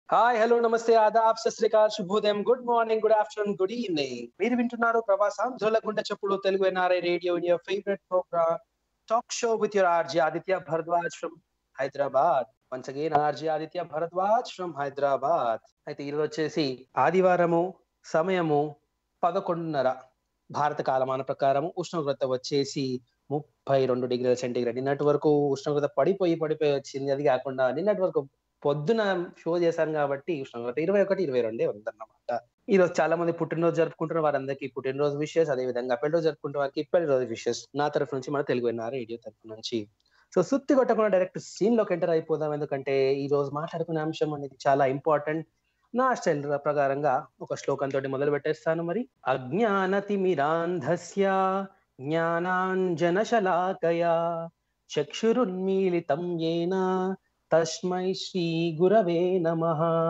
Hi hello నమస్తే ఆదాబ్ సత్ శ్రీకాల్ శుభోదయం good morning good afternoon good evening మీరు వింటున్నారు ప్రవాసం జోలగుండ చెప్పుడు Telugu NRI radio in your favourite programme talk show with your RJ Aditya Bharadwaj from Hyderabad once again RJ Aditya Bharadwaj from Hyderabad అయితే ఈరోజు వచ్చేసి ఆదివారము సమయము పదకొండున్నర భారత కాలమాన ప్రకారం ఉష్ణోగ్రత వచ్చేసి ముప్పై రెండు డిగ్రీల సెంటీగ్రేడ్ నిన్నటి వరకు ఉష్ణోగ్రత పడిపోయి పడిపోయి వచ్చింది అది కాకుండా నిన్నటి వరకు పొద్దున షో చేశాను కాబట్టి ఉష్ణోగ్రత ఇరవై ఒకటి ఇరవై రెండే ఉందన్నమాట ఈ రోజు చాలా మంది పుట్టినరోజు జరుపుకుంటున్న వారందరికీ పుట్టినరోజు విషయస్ అదే విధంగా పెళ్లి రోజు జరుపుకుంటున్న వారికి పెళ్లి రోజు విషయస్ నా తరఫు నుంచి మన తెలుగు ఎన్ఆర్ రేడియో తరఫు నుంచి సో సుత్తి కొట్టకుండా డైరెక్ట్ సీన్ లోకి ఎంటర్ అయిపోదాం ఎందుకంటే ఈ రోజు మాట్లాడుకునే అంశం అనేది చాలా ఇంపార్టెంట్ నా స్టైల్ ప్రకారంగా ఒక శ్లోకంతో మొదలు పెట్టేస్తాను మరి అజ్ఞానతిమిరాంధస్య జ్ఞానాంజనశలాకయా చక్షురున్మీలితం ఏన తస్మై శ్రీ గురవే నమ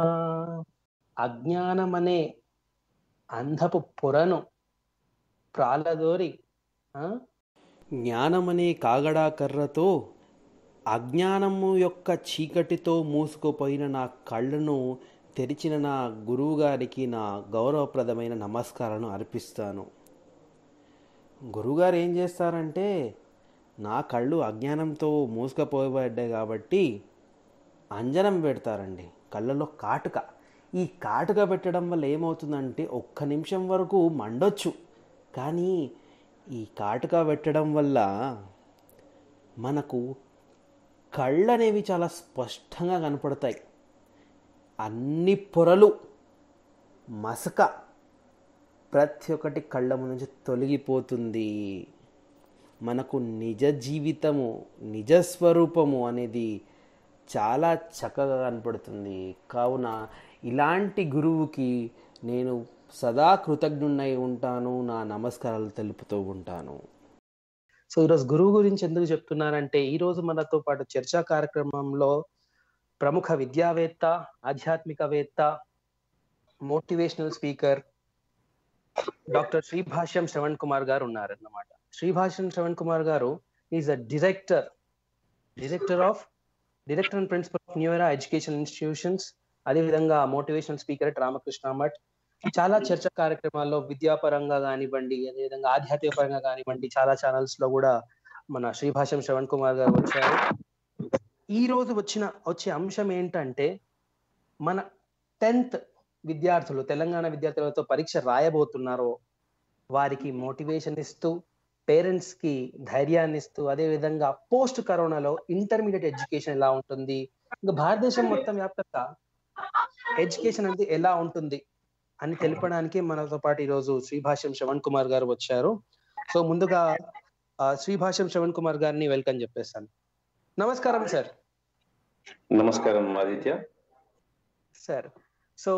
అజ్ఞానమనే అంధపు పొరను ప్రాలదోరి ఆ, జ్ఞానమనే కాగడా కర్రతో అజ్ఞానము యొక్క చీకటితో మూసుకుపోయిన నా కళ్ళను తెరిచిన నా గురువుగారికి నా గౌరవప్రదమైన నమస్కారాలను అర్పిస్తాను గురువుగారు ఏం చేస్తారంటే నా కళ్ళు అజ్ఞానంతో మూసుకుపోయబడ్డాయి కాబట్టి అంజనం పెడతారండి కళ్ళలో కాటుక ఈ కాటుక పెట్టడం వల్ల ఏమవుతుందంటే ఒక్క నిమిషం వరకు మండొచ్చు కానీ ఈ కాటుక పెట్టడం వల్ల మనకు కళ్ళు అనేవి చాలా స్పష్టంగా కనపడతాయి అన్ని పొరలు మసక ప్రతి ఒక్కటి కళ్ళ ముందు నుంచి తొలగిపోతుంది మనకు నిజ జీవితము నిజ స్వరూపము అనేది చాలా చక్కగా కనపడుతుంది కావున ఇలాంటి గురువుకి నేను సదా కృతజ్ఞున్నై ఉంటాను నా నమస్కారాలు తెలుపుతూ ఉంటాను సో ఈరోజు గురువు గురించి ఎందుకు చెప్తున్నానంటే ఈ రోజు మనతో పాటు చర్చా కార్యక్రమంలో ప్రముఖ విద్యావేత్త ఆధ్యాత్మికవేత్త motivational speaker doctor Sribhashyam Shravan Kumar garu ఉన్నారన్నమాట Sribhashyam Shravan Kumar garu is a director director of director and principal of new era education institutions అదేవిధంగా motivational speaker at Ramakrishna Math చాలా చర్చ కార్యక్రమాల్లో విద్యాపరంగా కానివ్వండి అదేవిధంగా ఆధ్యాత్మిక పరంగా కానివ్వండి చాలా ఛానల్స్ లో కూడా మన శ్రీభాష్యం శ్రవణ్ కుమార్ గారు వచ్చారు ఈ రోజు వచ్చిన వచ్చే అంశం ఏంటంటే మన టెన్త్ విద్యార్థులు తెలంగాణ విద్యార్థులతో పరీక్ష రాయబోతున్నారో వారికి మోటివేషన్ ఇస్తూ పేరెంట్స్ కి ధైర్యాన్ని ఇస్తూ అదే విధంగా పోస్ట్ కరోనాలో ఇంటర్మీడియట్ ఎడ్యుకేషన్ ఎలా ఉంటుంది ఇంకా భారతదేశం మొత్తం వ్యాప్తంగా ఎడ్యుకేషన్ అనేది ఎలా ఉంటుంది అని తెలపడానికి మనతో పాటు ఈరోజు శ్రీభాష్యం శ్రవణ్ కుమార్ గారు వచ్చారు సో ముందుగా ఆ, శ్రీభాష్యం శ్రవణ్ కుమార్ గారిని వెల్కమ్ చెప్పేస్తాను నమస్కారం సార్ నమస్కారం ఆదిత్య సార్ సో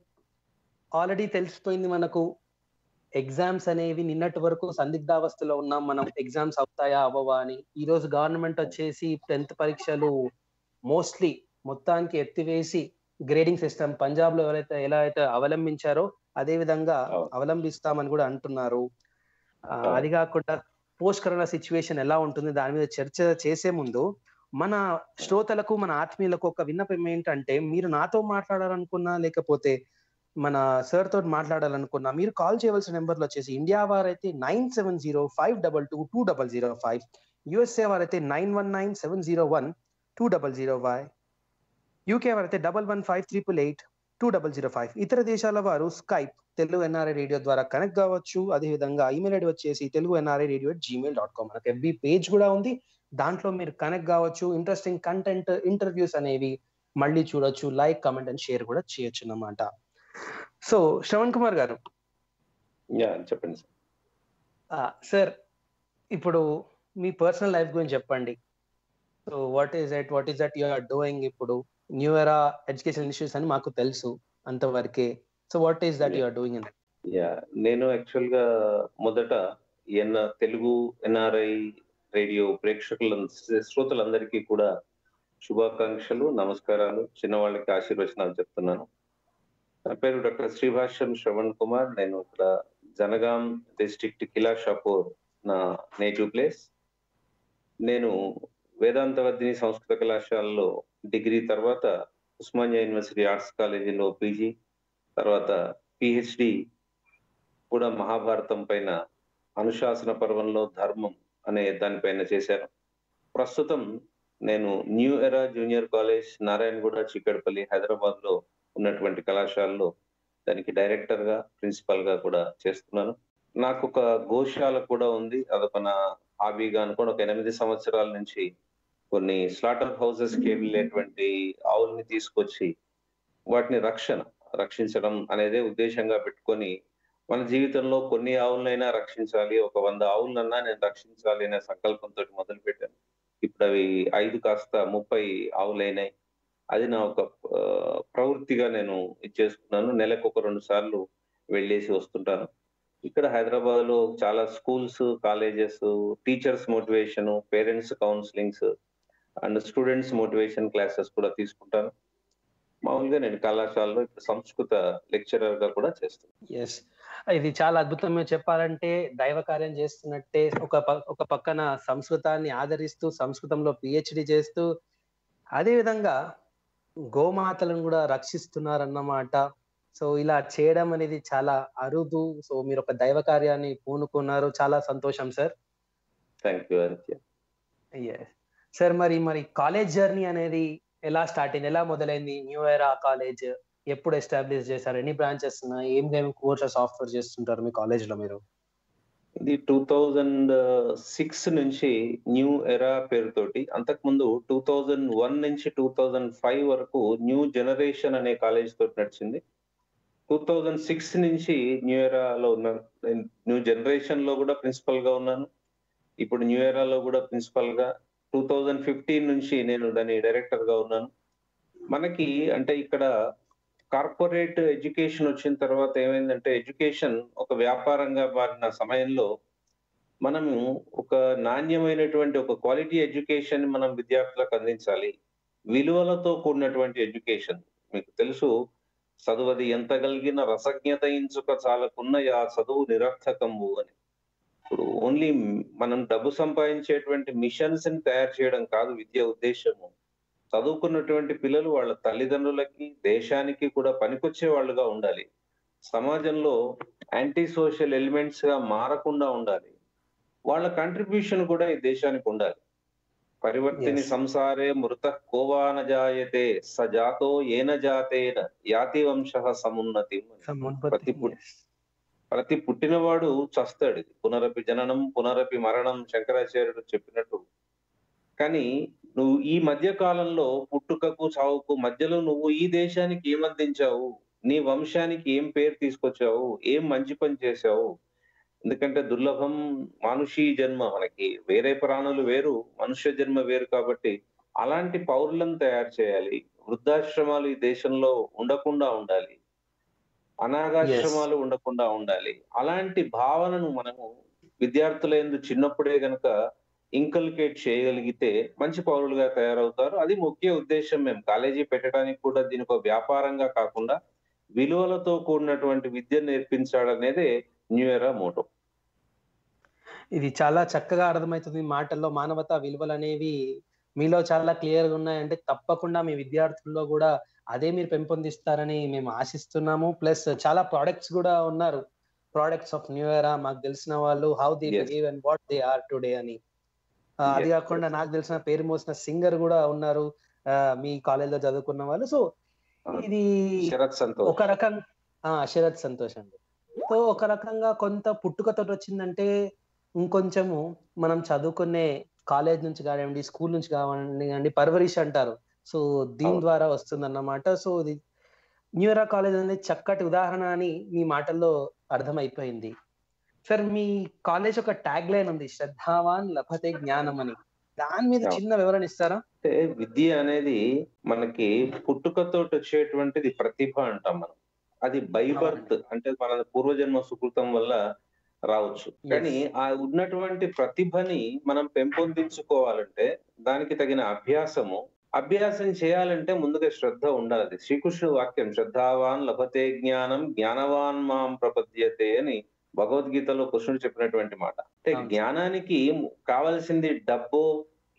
ఆల్రెడీ తెలిసిపోయింది మనకు ఎగ్జామ్స్ అనేవి నిన్నటి వరకు సందిగ్ధావస్థలో ఉన్నాం మనం ఎగ్జామ్స్ అవుతాయా అవ్వవా అని ఈ రోజు గవర్నమెంట్ వచ్చేసి టెన్త్ పరీక్షలు మోస్ట్లీ మొత్తానికి ఎత్తివేసి గ్రేడింగ్ సిస్టమ్ పంజాబ్ లో ఎవరైతే ఎలా అయితే అవలంబించారో అదే విధంగా అవును. అవలంబిస్తామని కూడా అంటున్నారు ఆ, అది కాకుండా పోస్ట్ కరోనా సిచ్యువేషన్ ఎలా ఉంటుంది దాని మీద చర్చ చేసే ముందు మన శ్రోతలకు మన ఆత్మీయులకు ఒక విన్నపం ఏంటంటే మీరు నాతో మాట్లాడాలనుకున్నా లేకపోతే మన సార్ తోటి మాట్లాడాలనుకున్నా మీరు కాల్ చేయవలసిన నెంబర్లు వచ్చేసి ఇండియా వారైతే nine seven zero five double two two double zero five USA వారైతే nine one nine seven zero one two double zero five UK వారైతే double one five triple eight two double zero five ఇతర దేశాల వారు Skype Telugu NRI radio ద్వారా connect కావచ్చు అదేవిధంగా email ID వచ్చేసి Telugu NRI radio Gmail dot com మనకు FB page కూడా ఉంది దాంట్లో మీరు కనెక్ట్ కావచ్చు ఇంట్రెస్టింగ్ కంటెంట్ ఇంటర్వ్యూస్ అనేవి మళ్ళీ చూడొచ్చు లైక్ కమెంట్ అండ్ షేర్ కూడా చేయొచ్చు అన్నమాట సో శ్రవణ్ కుమార్ గారు యా చెప్పండి సార్ సార్ ఇప్పుడు మీ పర్సనల్ లైఫ్ గురించి చెప్పండి so what is it what is that you are doing ఇప్పుడు న్యూ ఎరా ఎడ్యుకేషన్ ఇన్స్టిట్యూట్స్ అని మాకు తెలుసు అంతవరకే so what is that you are doing in yeah నేను యాక్చువల్ గా మొదట ఎన్ తెలుగు ఎన్ఆర్ఐ రేడియో ప్రేక్షకుల శ్రోతలందరికీ కూడా శుభాకాంక్షలు నమస్కారాలు చిన్నవాళ్ళకి ఆశీర్వచనాలు చెప్తున్నాను నా పేరు డాక్టర్ శ్రీభాష్యం శ్రవణ్ కుమార్ నేను ఇక్కడ జనగాం డిస్ట్రిక్ట్ కిలా షాపూర్ నా నేటివ్ ప్లేస్ నేను వేదాంతవర్ధిని సంస్కృత కళాశాలలో డిగ్రీ తర్వాత ఉస్మానియా యూనివర్సిటీ ఆర్ట్స్ కాలేజీలో పీజీ తర్వాత పిహెచ్డి కూడా మహాభారతం పైన అనుశాసన పర్వంలో ధర్మం అనే దానిపైన చేశాను ప్రస్తుతం నేను new era junior college Narayanaguda Chikkadpally Hyderabad లో ఉన్నటువంటి కళాశాలలో దానికి డైరెక్టర్ గా ప్రిన్సిపల్ గా కూడా చేస్తున్నాను నాకు ఒక గోశాల కూడా ఉంది అదొక నా హాబీగా అనుకోండి ఒక ఎనిమిది సంవత్సరాల నుంచి కొన్ని స్లాటర్ హౌసెస్ కి వెళ్ళేటువంటి ఆవుల్ని తీసుకొచ్చి వాటిని రక్షణ రక్షించడం అనేదే ఉద్దేశంగా పెట్టుకొని మన జీవితంలో కొన్ని ఆవులనైనా రక్షించాలి ఒక వంద ఆవులనన్నా నేను రక్షించాలి అనే సంకల్పంతో మొదలు పెట్టాను ఇప్పుడు అవి ఐదు కాస్త ముప్పై ఆవులైనాయి అది నా ఒక ఆ, ప్రవృత్తిగా నేను ఇచ్చేసుకున్నాను నెలకు ఒక రెండు సార్లు వెళ్ళేసి వస్తుంటాను ఇక్కడ హైదరాబాద్ లో చాలా schools colleges teachers motivation parents counsellings and students motivation classes కూడా తీసుకుంటాను మామూలుగా నేను కళాశాలలో ఇప్పుడు సంస్కృత లెక్చరర్ గా కూడా చేస్తున్నాను ఎస్ ఇది చాలా అద్భుతంగా చెప్పాలంటే దైవ కార్యం చేస్తున్నట్టే ఒక ప- ఒక పక్కన సంస్కృతాన్ని ఆదరిస్తూ సంస్కృతంలో పిహెచ్డి చేస్తూ అదే విధంగా గోమాతలను కూడా రక్షిస్తున్నారన్నమాట సో ఇలా చేయడం అనేది చాలా అరుదు సో మీరు ఒక దైవ కార్యాన్ని పూనుకున్నారు చాలా సంతోషం sir thank you Aditya sir మరి మరి కాలేజ్ జర్నీ అనేది ఎలా స్టార్ట్ అయింది ఎలా మొదలైంది న్యూ ఎరా కాలేజ్ ఎప్పుడు ఎస్టాబ్లిష్ చేశారు ఎన్ని బ్రాంచెస్ ఉన్నాయి ఏమేమి కోర్సెస్ ఆఫర్ చేస్తుంటారు మీ కాలేజ్ లో మీరు ఇది టూ థౌజండ్ సిక్స్ నుంచి న్యూ ఎరా పేరుతోటి అంతకుముందు టూ థౌజండ్ వన్ నుంచి టూ థౌజండ్ ఫైవ్ వరకు న్యూ జనరేషన్ అనే కాలేజ్ తోటి నడిచింది టూ థౌజండ్ సిక్స్ నుంచి న్యూ ఎరాలో ఉన్నాను నేను న్యూ జనరేషన్ లో కూడా ప్రిన్సిపల్ గా ఉన్నాను ఇప్పుడు న్యూ ఎరాలో కూడా ప్రిన్సిపల్ గా టూ థౌజండ్ ఫిఫ్టీన్ నుంచి నేను దాని డైరెక్టర్ గా ఉన్నాను మనకి అంటే ఇక్కడ కార్పొరేట్ ఎడ్యుకేషన్ వచ్చిన తర్వాత ఏమైందంటే ఎడ్యుకేషన్ ఒక వ్యాపారంగా మారిన సమయంలో మనము ఒక నాణ్యమైనటువంటి ఒక క్వాలిటీ ఎడ్యుకేషన్ మనం విద్యార్థులకు అందించాలి విలువలతో కూడినటువంటి ఎడ్యుకేషన్ మీకు తెలుసు చదువది ఎంత కలిగిన రసజ్ఞత ఇంచుక చాలకున్న ఆ చదువు నిరర్థకంబు అని ఇప్పుడు ఓన్లీ మనం డబ్బు సంపాదించేటువంటి మిషన్స్ ని తయారు చేయడం కాదు విద్య ఉద్దేశము చదువుకున్నటువంటి పిల్లలు వాళ్ళ తల్లిదండ్రులకి దేశానికి కూడా పనికొచ్చే వాళ్ళుగా ఉండాలి సమాజంలో యాంటీ సోషల్ ఎలిమెంట్స్ గా మారకుండా ఉండాలి వాళ్ళ కంట్రిబ్యూషన్ కూడా ఈ దేశానికి ఉండాలి పరివర్తిని Yes. సంసారే మృత కోవాన జాయతే స జాతో ఏన జాతేన యాతి వంశ సమున్నతి ప్రతి పు- ప్రతి పుట్టినవాడు చస్తాడు పునరపి జననం పునరపి మరణం శంకరాచార్యుడు చెప్పినట్టు కానీ నువ్వు ఈ మధ్య కాలంలో పుట్టుకకు చావుకు మధ్యలో నువ్వు ఈ దేశానికి ఏం అందించావు నీ వంశానికి ఏం పేరు తీసుకొచ్చావు ఏం మంచి పని చేశావు ఎందుకంటే దుర్లభం మానుషీ జన్మ మనకి వేరే ప్రాణులు వేరు మనుష్య జన్మ వేరు కాబట్టి అలాంటి పౌరులను తయారు చేయాలి వృద్ధాశ్రమాలు ఈ దేశంలో ఉండకుండా ఉండాలి అనాథాశ్రమాలు ఉండకుండా ఉండాలి అలాంటి భావనను మనము విద్యార్థుల యందు చిన్నప్పుడే గనక ఇంకల్కేట్ చేయగలిగితే మంచి పౌరులుగా తయారవుతారు అది ముఖ్య ఉద్దేశం మేము కాలేజీ పెట్టడానికి కూడా దీని ఒక వ్యాపారంగా కాకుండా విలువలతో కూడినటువంటి విద్య నేర్పించాలనేదే న్యూ ఇయర్ మోటో ఇది చాలా చక్కగా అర్థమవుతుంది మీ మాటల్లో మానవతా విలువలు అనేవి మీలో చాలా క్లియర్ గా ఉన్నాయంటే తప్పకుండా మీ విద్యార్థుల్లో కూడా అదే మీరు పెంపొందిస్తారని మేము ఆశిస్తున్నాము ప్లస్ చాలా ప్రోడక్ట్స్ కూడా ఉన్నారు ప్రోడక్ట్స్ ఆఫ్ న్యూ ఇయర్ మాకు తెలిసిన వాళ్ళు how the Yes. Behave and what they are today అని ఆ, అది Yes, కాకుండా నాకు తెలిసిన పేరు మోసిన సింగర్ కూడా ఉన్నారు ఆ, మీ కాలేజ్ లో చదువుకున్న వాళ్ళు సో ఇది శరత్ సంతోష్ ఒక రకం ఆ శరత్ సంతోష్ అండి సో ఒక రకంగా కొంత పుట్టుకతో వచ్చిందంటే ఇంకొంచెము మనం చదువుకునే కాలేజ్ నుంచి కానివ్వండి స్కూల్ నుంచి కానివ్వండి పర్వరిష్ అంటారు సో దీని అవును. ద్వారా వస్తుందన్నమాట సో ఇది న్యూరా కాలేజ్ అనేది చక్కటి ఉదాహరణ అని మీ మాటల్లో అర్థమైపోయింది సార్ మీ కాలేజ్ ఒక ట్యాగ్ లైన్ ఉంది శ్రద్ధావాన్ లభతే జ్ఞానం అని దాని మీద అవును. చిన్న వివరణ ఇస్తారా అంటే విద్య అనేది మనకి పుట్టుకతో వచ్చేటువంటిది ప్రతిభ అంటాం మనం అది బై బర్త్ అంటే మన పూర్వజన్మ సుకృతం వల్ల రావచ్చు కానీ ఆ ఉన్నటువంటి ప్రతిభని మనం పెంపొందించుకోవాలంటే దానికి తగిన అభ్యాసము అభ్యాసం చేయాలంటే ముందుగా శ్రద్ధ ఉండాలి శ్రీకృష్ణుడు వాక్యం శ్రద్ధావాన్ లభతే జ్ఞానం జ్ఞానవాన్ మాం ప్రపద్యతే అని భగవద్గీతలో కృష్ణుడు చెప్పినటువంటి మాట అంటే అవును. జ్ఞానానికి కావలసింది డబ్బు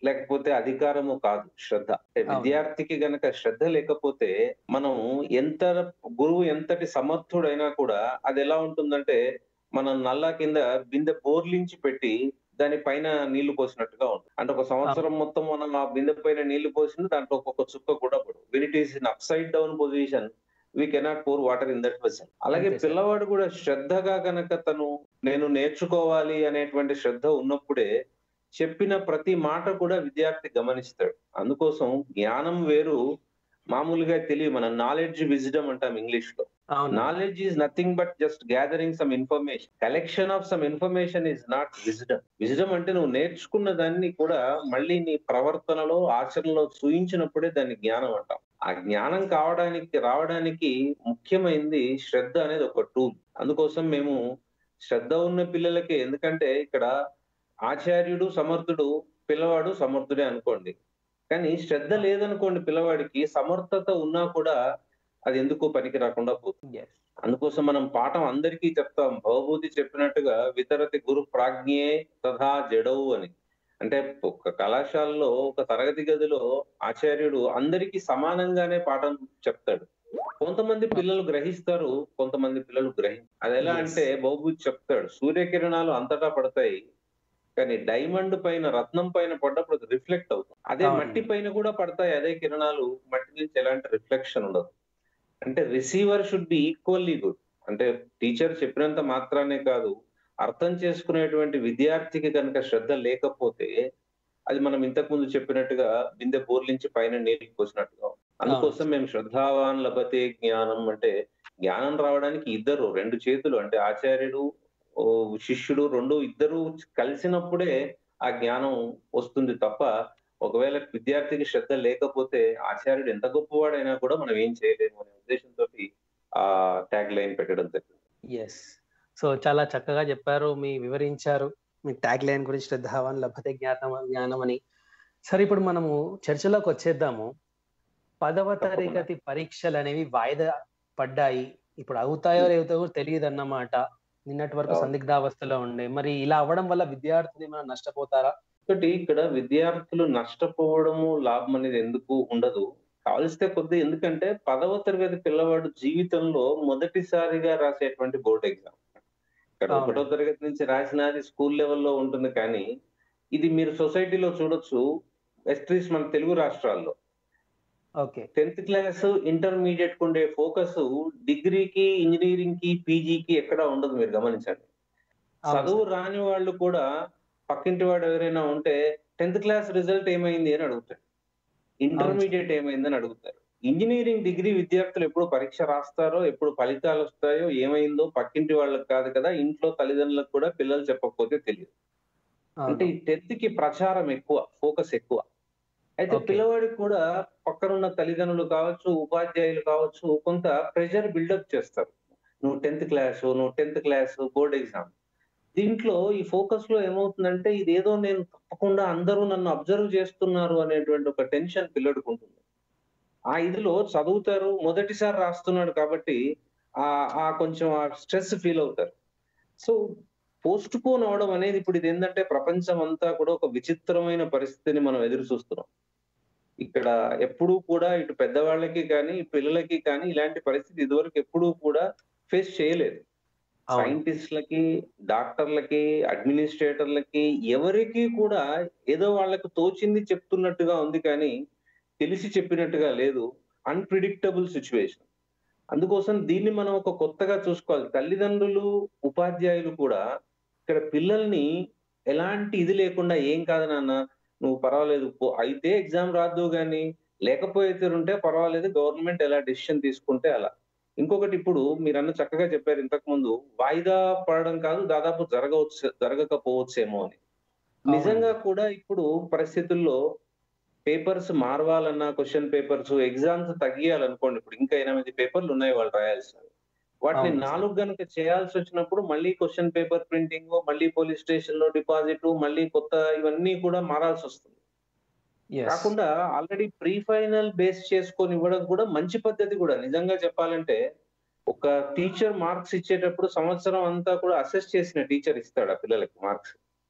లేకపోతే అధికారము కాదు శ్రద్ధ అంటే అవును. విద్యార్థికి గనక శ్రద్ధ లేకపోతే మనం ఎంత గురువు ఎంతటి సమర్థుడైనా కూడా అది ఎలా ఉంటుందంటే మనం నల్లా కింద బిందె బోర్లించి పెట్టి దాని పైన నీళ్లు పోసినట్టుగా ఉంటుంది అంటే ఒక సంవత్సరం మొత్తం మనం ఆ బిందె పైన నీళ్లు పోసిన దాంట్లో ఒక్కొక్క చుక్క కూడా పడదు when it is in upside down position we cannot pour water in that vessel అలాగే అంతే సార్. పిల్లవాడు కూడా శ్రద్ధగా గనక తను నేను నేర్చుకోవాలి అనేటువంటి శ్రద్ధ ఉన్నప్పుడే చెప్పిన ప్రతి మాట కూడా విద్యార్థి గమనిస్తాడు అందుకోసం జ్ఞానం వేరు మామూలుగా తెలియ మన నాలెడ్జ్ విజ్డమ్ అంటాం ఇంగ్లీష్ లో అవును knowledge is nothing but just gathering some information collection of some information is not wisdom wisdom అంటే నువ్వు నేర్చుకున్న దాన్ని కూడా మళ్ళీ నీ ప్రవర్తనలో ఆచరణలో చూయించినప్పుడే దాన్ని జ్ఞానం అంటాం ఆ జ్ఞానం కావడానికి రావడానికి ముఖ్యమైనది శ్రద్ధ అనేది ఒక టూల్ అందుకోసం మేము శ్రద్ధ ఉన్న పిల్లలకి ఎందుకంటే ఇక్కడ ఆచార్యుడు సమర్థుడు పిల్లవాడు సమర్థుడే అనుకోండి కానీ శ్రద్ధ లేదనుకోండి పిల్లవాడికి సమర్థత ఉన్నా కూడా అది ఎందుకు పనికి రాకుండా పోతుంది Yes. అందుకోసం మనం పాఠం అందరికీ చెప్తాం భవభూతి చెప్పినట్టుగా వితరతి గురు ప్రాజ్ఞే తథా జడవు అని అంటే ఒక కళాశాలలో ఒక తరగతి గదిలో ఆచార్యుడు అందరికీ సమానంగానే పాఠం చెప్తాడు కొంతమంది పిల్లలు గ్రహిస్తారు కొంతమంది పిల్లలు గ్రహి అది ఎలా Yes. అంటే బహుభూతి చెప్తాడు సూర్యకిరణాలు అంతటా పడతాయి కానీ డైమండ్ పైన రత్నం పైన పడ్డప్పుడు అది రిఫ్లెక్ట్ అవుతుంది అదే అవును. మట్టి పైన కూడా పడతాయి అదే కిరణాలు మట్టి నుంచి ఎలాంటి రిఫ్లెక్షన్ ఉండదు అంటే receiver should be equally good అంటే టీచర్ చెప్పినంత మాత్రానే కాదు అర్థం చేసుకునేటువంటి విద్యార్థికి కనుక శ్రద్ధ లేకపోతే అది మనం ఇంతకు ముందు చెప్పినట్టుగా బిందె బోర్లించి పైన నీటికి పోసినట్టుగా ఉంది. అందుకోసం మేము శ్రద్ధావాన్ లభతే జ్ఞానం అంటే జ్ఞానం రావడానికి ఇద్దరు రెండు చేతులు అంటే ఆచార్యుడు ఓ శిష్యుడు రెండు ఇద్దరు కలిసినప్పుడే ఆ జ్ఞానం వస్తుంది తప్ప ఒకవేళ విద్యార్థికి శ్రద్ధ లేకపోతే ఆచార్యుడు ఎంత గొప్పవాడైనా కూడా మనం ఏం చేయలేము అనే ఉద్దేశంతో ఆ ట్యాగ్ లైన్ పెట్టడం జరిగింది ఎస్ సో చాలా చక్కగా చెప్పారు మీ వివరించారు మీ ట్యాగ్ లైన్ గురించి శ్రద్ధావాన్ లభతే జ్ఞానం జ్ఞానం అని సరే ఇప్పుడు మనము చర్చలోకి వచ్చేద్దాము పదవ తప్పకుండా. తరగతి పరీక్షలు అనేవి వాయిదా పడ్డాయి ఇప్పుడు అవుతాయో లేదో తెలియదు అన్నమాట నిన్నటి వరకు అవును. సందిగ్ధావస్థలో ఉండే మరి ఇలా అవ్వడం వల్ల విద్యార్థులు ఏమైనా నష్టపోతారా ఒకటి ఇక్కడ విద్యార్థులు నష్టపోవడము లాభం అనేది ఎందుకు ఉండదు కావలిస్తే కొద్ది ఎందుకంటే పదవ తరగతి పిల్లవాడు జీవితంలో మొదటిసారిగా రాసేటువంటి బోర్డ్ ఎగ్జామ్ ఇక్కడ అవును. ఒకటో తరగతి నుంచి రాసినది స్కూల్ లెవెల్లో ఉంటుంది కానీ ఇది మీరు సొసైటీలో చూడొచ్చు ఎస్ట్రీస్ మన తెలుగు రాష్ట్రాల్లో ఓకే టెన్త్ క్లాస్ ఇంటర్మీడియట్ కు ఉండే ఫోకస్ డిగ్రీకి ఇంజనీరింగ్ కి పీజీకి ఎక్కడ ఉండదు మీరు గమనించండి అవును చదువు సార్. రాని వాళ్ళు కూడా పక్కింటి వాడు ఎవరైనా ఉంటే టెన్త్ క్లాస్ రిజల్ట్ ఏమైంది అని అడుగుతారు ఇంటర్మీడియట్ ఏమైంది అని అడుగుతారు ఇంజనీరింగ్ డిగ్రీ విద్యార్థులు ఎప్పుడు పరీక్ష రాస్తారో ఎప్పుడు ఫలితాలు వస్తాయో ఏమైందో పక్కింటి వాళ్ళకి కాదు కదా ఇంట్లో తల్లిదండ్రులకు కూడా పిల్లలు చెప్పకపోతే తెలియదు అంటే అవును. ఈ టెన్త్ కి ప్రచారం ఎక్కువ ఫోకస్ ఎక్కువ అయితే Okay. పిల్లవాడికి కూడా పక్కనున్న తల్లిదండ్రులు కావచ్చు ఉపాధ్యాయులు కావచ్చు కొంత ప్రెషర్ బిల్డప్ చేస్తారు నువ్వు టెన్త్ క్లాస్ నువ్వు టెన్త్ క్లాస్ బోర్డ్ ఎగ్జామ్ దీంట్లో ఈ ఫోకస్ లో ఏమవుతుందంటే ఇదేదో నేను తప్పకుండా అందరూ నన్ను అబ్జర్వ్ చేస్తున్నారు అనేటువంటి ఒక టెన్షన్ పిల్లడికి ఉంటుంది ఆ ఇదిలో చదువుతారు మొదటిసారి రాస్తున్నాడు కాబట్టి ఆ ఆ కొంచెం ఆ స్ట్రెస్ ఫీల్ అవుతారు సో పోస్ట్ పోన్ అవడం అనేది ఇప్పుడు ఇది ఏంటంటే ప్రపంచం అంతా కూడా ఒక విచిత్రమైన పరిస్థితిని మనం ఎదురు చూస్తున్నాం ఇక్కడ ఎప్పుడూ కూడా ఇటు పెద్దవాళ్ళకి కానీ పిల్లలకి కానీ ఇలాంటి పరిస్థితి ఇదివరకు ఎప్పుడూ కూడా ఫేస్ చేయలేదు అవును సైంటిస్టులకి డాక్టర్లకి అడ్మినిస్ట్రేటర్లకి ఎవరికి కూడా ఏదో వాళ్ళకు తోచింది చెప్తున్నట్టుగా ఉంది కానీ తెలిసి చెప్పినట్టుగా లేదు అన్ప్రిడిక్టబుల్ సిచ్యువేషన్ అందుకోసం దీన్ని మనం ఒక కొత్తగా చూసుకోవాలి తల్లిదండ్రులు ఉపాధ్యాయులు కూడా ఇక్కడ పిల్లల్ని ఎలాంటి ఇది లేకుండా ఏం కాదు నాన్న నువ్వు పర్వాలేదు పో- అయితే ఎగ్జామ్ రాదు కానీ లేకపోతే ఉంటే పర్వాలేదు గవర్నమెంట్ ఎలా డెసిషన్ తీసుకుంటే అలా ఇంకొకటి ఇప్పుడు మీరన్న చక్కగా చెప్పారు ఇంతకు ముందు వాయిదా పడడం కాదు దాదాపు జరగవచ్చు జరగకపోవచ్చేమో అని నిజంగా కూడా ఇప్పుడు పరిస్థితుల్లో పేపర్స్ మారవాలన్నా క్వశ్చన్ పేపర్స్ ఎగ్జామ్స్ తగ్గియాలనుకోండి ఇప్పుడు ఇంకా ఎనిమిది పేపర్లు ఉన్నాయి వాళ్ళు రాయాల్సినవి వాటిని అవును సార్. నాలుగు గనుక చేయాల్సి వచ్చినప్పుడు మళ్ళీ క్వశ్చన్ పేపర్ ప్రింటింగ్ మళ్ళీ పోలీస్ స్టేషన్ లో డిపాజిట్ మళ్ళీ కొత్త ఇవన్నీ కూడా మారాల్సి వస్తుంది Yes. కాకుండా ఆల్రెడీ ప్రీ ఫైనల్ బేస్ చేసుకొని ఇవ్వడం కూడా మంచి పద్ధతి కూడా నిజంగా చెప్పాలంటే ఒక టీచర్ మార్క్స్ ఇచ్చేటప్పుడు సంవత్సరం అంతా కూడా అసెస్ చేసిన టీచర్ ఇస్తాడు ఆ పిల్లలకి మార్క్స్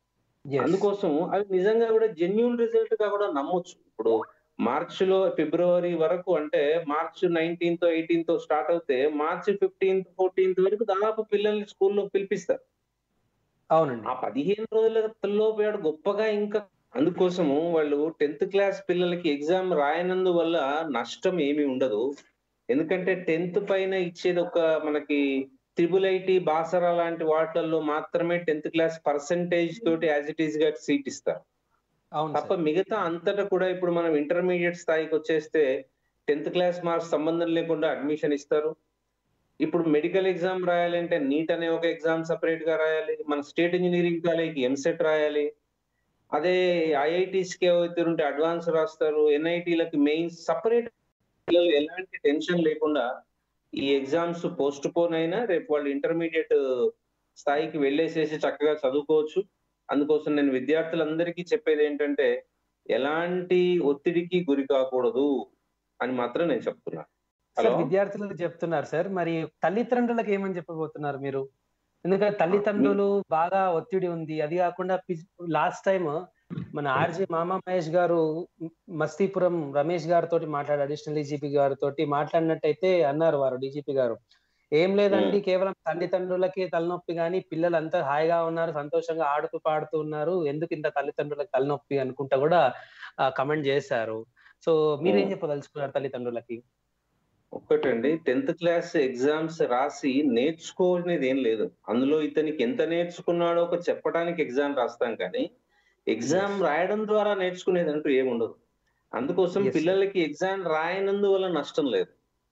Yes. అందుకోసం అవి నిజంగా కూడా జెన్యున్ రిజల్ట్ గా కూడా నమ్మొచ్చు ఇప్పుడు మార్చ్ లో ఫిబ్రవరి వరకు అంటే మార్చ్ నైన్టీన్త్ ఎయిటీన్త్ స్టార్ట్ అవుతే మార్చ్ ఫిఫ్టీన్త్ ఫోర్టీన్త్ వరకు దాదాపు పిల్లల్ని స్కూల్లో పిలిపిస్తారు అవునండి ఆ పదిహేను రోజులలో వాడు గొప్పగా ఇంకా అందుకోసము వాళ్ళు టెన్త్ క్లాస్ పిల్లలకి ఎగ్జామ్ రాయనందు వల్ల నష్టం ఏమీ ఉండదు ఎందుకంటే టెన్త్ పైన ఇచ్చేది ఒక మనకి త్రిబుల్ ఐటీ బాసరా లాంటి వాటిల్లో మాత్రమే టెన్త్ క్లాస్ పర్సంటేజ్ తోటి యాజ్ ఇట్ ఈస్ గా సీట్ ఇస్తారు అవును తప్ప సార్. మిగతా అంతటా కూడా ఇప్పుడు మనం ఇంటర్మీడియట్ స్థాయికి వచ్చేస్తే టెన్త్ క్లాస్ మార్క్స్ సంబంధం లేకుండా అడ్మిషన్ ఇస్తారు ఇప్పుడు మెడికల్ ఎగ్జామ్ రాయాలంటే నీట్ అనే ఒక ఎగ్జామ్ సపరేట్ గా రాయాలి మన స్టేట్ ఇంజనీరింగ్ కాలేజ్కి ఎంసెట్ రాయాలి అదే ఐఐటీస్ కి అయితే ఉంటే అడ్వాన్స్ రాస్తారు ఎన్ఐటీలకి మెయిన్స్ సపరేట్ పిల్లలు ఎలాంటి టెన్షన్ లేకుండా ఈ ఎగ్జామ్స్ పోస్ట్ పోన్ అయినా రేపు వాళ్ళు ఇంటర్మీడియట్ స్థాయికి వెళ్ళేసేసి చక్కగా చదువుకోవచ్చు అందుకోసం నేను విద్యార్థులందరికీ చెప్పేది ఏంటంటే ఎలాంటి ఒత్తిడికి గురి కాకూడదు అని మాత్రం నేను చెప్తున్నా సార్ హలో విద్యార్థులకు చెప్తున్నారు సార్ మరి తల్లిదండ్రులకు ఏమని చెప్పబోతున్నారు మీరు ఎందుకంటే తల్లిదండ్రులు బాగా ఒత్తిడి ఉంది అది కాకుండా లాస్ట్ టైం మన ఆర్జే మామా మహేష్ గారు మస్తీపురం రమేష్ గారితో మాట్లాడారు అడిషనల్ డీజీపీ గారితో మాట్లాడినట్టయితే అన్నారు వారు డీజీపీ గారు ఏం లేదండి కేవలం తల్లిదండ్రులకి తలనొప్పి కానీ పిల్లలు అంతా హాయిగా ఉన్నారు సంతోషంగా ఆడుతూ పాడుతూ ఉన్నారు ఎందుకు ఇంత తల్లిదండ్రులకు తలనొప్పి అనుకుంటా కూడా కమెంట్ చేశారు సో మీరేం చెప్పదలుచుకున్నారు తల్లిదండ్రులకి ఒక్కటండి టెన్త్ క్లాస్ ఎగ్జామ్స్ రాసి నేర్చుకోనేది ఏం లేదు అందులో ఇతనికి ఎంత నేర్చుకున్నాడో ఒక చెప్పడానికి ఎగ్జామ్ రాస్తాం కానీ ఎగ్జామ్ రాయడం ద్వారా నేర్చుకునేది అంటూ ఏముండదు అందుకోసం Yes. పిల్లలకి ఎగ్జామ్ రాయనందువల్ల నష్టం లేదు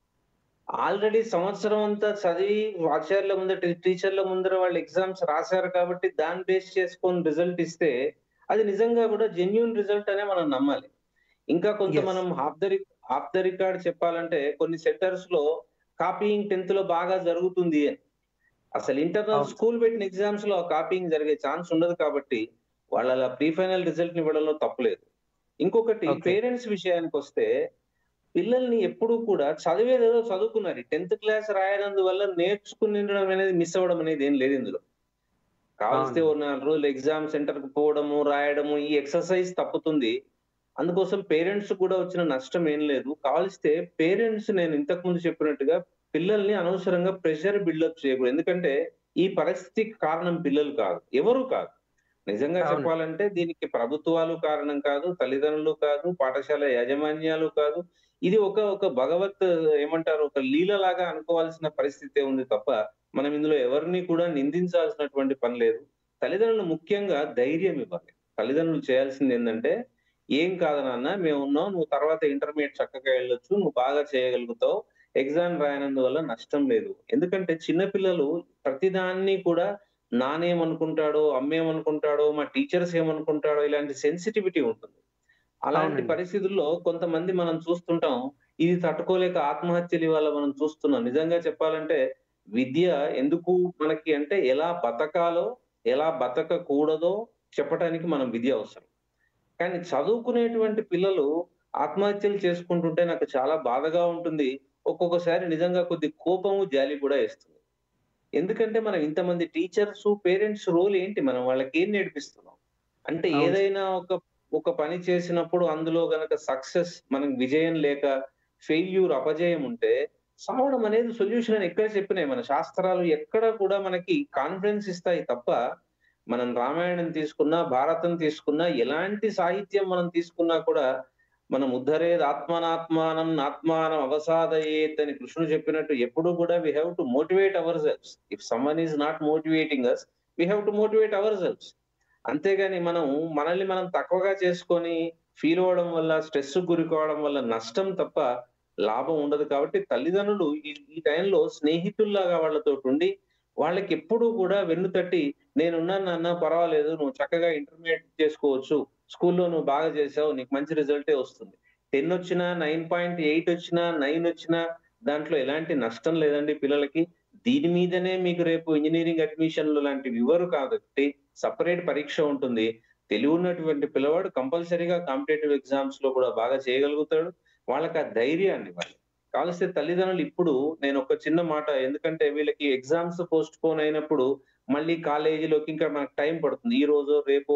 ఆల్రెడీ సంవత్సరం అంతా చదివి ఆచార్యుల ముందర టీచర్ల ముందర వాళ్ళు ఎగ్జామ్స్ రాశారు కాబట్టి దాన్ని బేస్ చేసుకొని రిజల్ట్ ఇస్తే అది నిజంగా కూడా జెన్యున్ రిజల్ట్ అనే మనం నమ్మాలి ఇంకా కొంత Yes. మనం half the half the record చెప్పాలంటే కొన్ని సెంటర్స్ లో కాపీయింగ్ టెన్త్ లో బాగా జరుగుతుంది అని అసలు ఇంటర్నల్ అవును. స్కూల్ పెట్టిన ఎగ్జామ్స్ లో కాపీయింగ్ జరిగే ఛాన్స్ ఉండదు కాబట్టి వాళ్ళ ప్రీ ఫైనల్ రిజల్ట్ ని ఇవ్వడంలో తప్పులేదు ఇంకొకటి Okay. పేరెంట్స్ విషయానికి వస్తే పిల్లల్ని ఎప్పుడూ కూడా చదివేదేదో చదువుకున్నారు టెన్త్ క్లాస్ రాయనందువల్ల నేర్చుకుని అనేది మిస్ అవ్వడం అనేది ఏం లేదు ఇందులో కావాల్సి అవును. ఓ నాలుగు రోజులు ఎగ్జామ్ సెంటర్ కు పోవడము రాయడము ఈ ఎక్సర్సైజ్ తప్పుతుంది అందుకోసం పేరెంట్స్ కూడా వచ్చిన నష్టం ఏం లేదు కావలిస్తే పేరెంట్స్ నేను ఇంతకు ముందు చెప్పినట్టుగా పిల్లల్ని అనవసరంగా ప్రెషర్ బిల్డప్ చేయకూడదు ఎందుకంటే ఈ పరిస్థితికి కారణం పిల్లలు కాదు ఎవరు కాదు నిజంగా అవును. చెప్పాలంటే దీనికి ప్రభుత్వాలు కారణం కాదు తల్లిదండ్రులు కాదు పాఠశాల యాజమాన్యాలు కాదు ఇది ఒక ఒక భగవత్ ఏమంటారు ఒక లీలలాగా అనుకోవాల్సిన పరిస్థితి ఉంది తప్ప మనం ఇందులో ఎవరిని కూడా నిందించాల్సినటువంటి పని లేదు తల్లిదండ్రులు ముఖ్యంగా ధైర్యం ఇవ్వాలి తల్లిదండ్రులు చేయాల్సింది ఏంటంటే ఏం కాదు నాన్న మేము ఉన్నాం నువ్వు తర్వాత ఇంటర్మీడియట్ చక్కగా వెళ్ళొచ్చు నువ్వు బాగా చేయగలుగుతావు ఎగ్జామ్ రాయనందువల్ల నష్టం లేదు ఎందుకంటే చిన్నపిల్లలు ప్రతిదాన్ని కూడా నానేమనుకుంటాడో అమ్మేమనుకుంటాడో మా టీచర్స్ ఏమనుకుంటాడో ఇలాంటి సెన్సిటివిటీ ఉంటుంది అలాంటి అవునండి. పరిస్థితుల్లో కొంతమంది మనం చూస్తుంటాం ఇది తట్టుకోలేక ఆత్మహత్యలు ఇవాళ మనం చూస్తున్నాం నిజంగా చెప్పాలంటే విద్య ఎందుకు మనకి అంటే ఎలా బతకాలో ఎలా బతకకూడదో చెప్పడానికి మనం విద్య అవసరం కానీ చదువుకునేటువంటి పిల్లలు ఆత్మహత్యలు చేసుకుంటుంటే నాకు చాలా బాధగా ఉంటుంది ఒక్కొక్కసారి నిజంగా కొద్ది కోపము జాలి కూడా వేస్తుంది ఎందుకంటే మనం ఇంతమంది టీచర్స్ పేరెంట్స్ రోల్ ఏంటి మనం వాళ్ళకి ఏం నేర్పిస్తున్నాం అంటే అవును. ఏదైనా ఒక ఒక పని చేసినప్పుడు అందులో గనక సక్సెస్ మనకు విజయం లేక ఫెయిల్యూర్ అపజయం ఉంటే సావడం అనేది సొల్యూషన్ అని ఎక్కడ చెప్పినాయి మన శాస్త్రాలు ఎక్కడ కూడా మనకి కాన్ఫిడెన్స్ ఇస్తాయి తప్ప మనం రామాయణం తీసుకున్నా భారతం తీసుకున్నా ఎలాంటి సాహిత్యం మనం తీసుకున్నా కూడా మనం ఉద్ధరేది ఆత్మనాత్మానం ఆత్మానం అవసాదయేత్ అని కృష్ణుడు చెప్పినట్టు ఎప్పుడు కూడా we have to motivate ourselves if someone is not motivating us we have to motivate ourselves అంతేగాని మనం మనల్ని మనం తక్కువగా చేసుకొని ఫీల్ అవ్వడం వల్ల స్ట్రెస్ గురి కావడం వల్ల నష్టం తప్ప లాభం ఉండదు కాబట్టి తల్లిదండ్రులు ఈ ఈ టైంలో స్నేహితుల్లాగా వాళ్ళతో ఉండి వాళ్ళకి ఎప్పుడూ కూడా వెన్ను తట్టి నేనున్నాను నాన్న పర్వాలేదు నువ్వు చక్కగా ఇంటర్మీడియట్ చేసుకోవచ్చు స్కూల్లో నువ్వు బాగా చేసావు నీకు మంచి రిజల్టే వస్తుంది టెన్ వచ్చినా నైన్ పాయింట్ ఎయిట్ వచ్చినా నైన్ వచ్చినా దాంట్లో ఎలాంటి నష్టం లేదండి పిల్లలకి దీని మీదనే మీకు రేపు ఇంజనీరింగ్ అడ్మిషన్లు లాంటివి ఇవ్వరు కాబట్టి సపరేట్ పరీక్ష ఉంటుంది తెలివి ఉన్నటువంటి పిల్లవాడు కంపల్సరీగా కాంపిటేటివ్ ఎగ్జామ్స్ లో కూడా బాగా చేయగలుగుతాడు వాళ్ళకి ఆ ధైర్యాన్ని ఇవ్వాలి కావలిస్తే తల్లిదండ్రులు ఇప్పుడు నేను ఒక చిన్న మాట ఎందుకంటే వీళ్ళకి ఎగ్జామ్స్ పోస్ట్ పోన్ అయినప్పుడు మళ్ళీ కాలేజీలోకి ఇంకా మనకు టైం పడుతుంది ఈ రోజు రేపు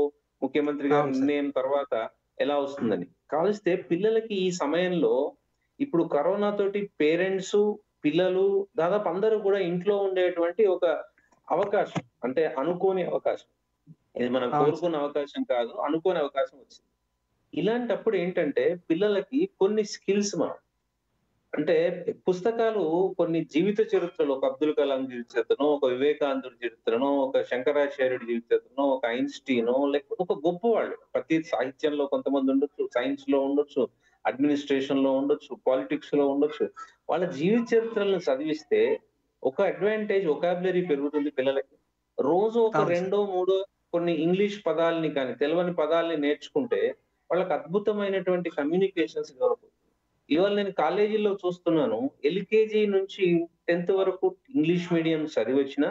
ముఖ్యమంత్రి గారి అవును సార్. నిర్ణయం తర్వాత ఎలా వస్తుందని కావలిస్తే పిల్లలకి ఈ సమయంలో ఇప్పుడు కరోనా తోటి పేరెంట్స్ పిల్లలు దాదాపు అందరూ కూడా ఇంట్లో ఉండేటువంటి ఒక అవకాశం అంటే అనుకోని అవకాశం ఇది మనం అవును. కోరుకున్న అవకాశం కాదు అనుకోని అవకాశం వచ్చింది ఇలాంటప్పుడు ఏంటంటే పిల్లలకి కొన్ని స్కిల్స్ మనం అంటే పుస్తకాలు కొన్ని జీవిత చరిత్రలు ఒక అబ్దుల్ కలాం జీవిత చరిత్రను ఒక వివేకానందుడి చరిత్రను ఒక శంకరాచార్యుడి జీవిత చరిత్రను ఒక ఐన్స్టీనో లేకపోతే ఒక గొప్ప వాళ్ళు ప్రతి సాహిత్యంలో కొంతమంది ఉండొచ్చు సైన్స్ లో ఉండొచ్చు అడ్మినిస్ట్రేషన్ లో ఉండొచ్చు పాలిటిక్స్ లో ఉండొచ్చు వాళ్ళ జీవిత చరిత్రలను చదివిస్తే ఒక అడ్వాంటేజ్ ఒకాబులరీ పెరుగుతుంది పిల్లలకి రోజు ఒక అవును సార్. రెండో మూడో కొన్ని ఇంగ్లీష్ పదాలని కానీ తెలియని పదాలని నేర్చుకుంటే వాళ్ళకి అద్భుతమైనటువంటి కమ్యూనికేషన్స్ డెవలప్ ఇవాళ నేను కాలేజీలో చూస్తున్నాను ఎల్కేజీ నుంచి టెన్త్ వరకు ఇంగ్లీష్ మీడియం చదివచ్చిన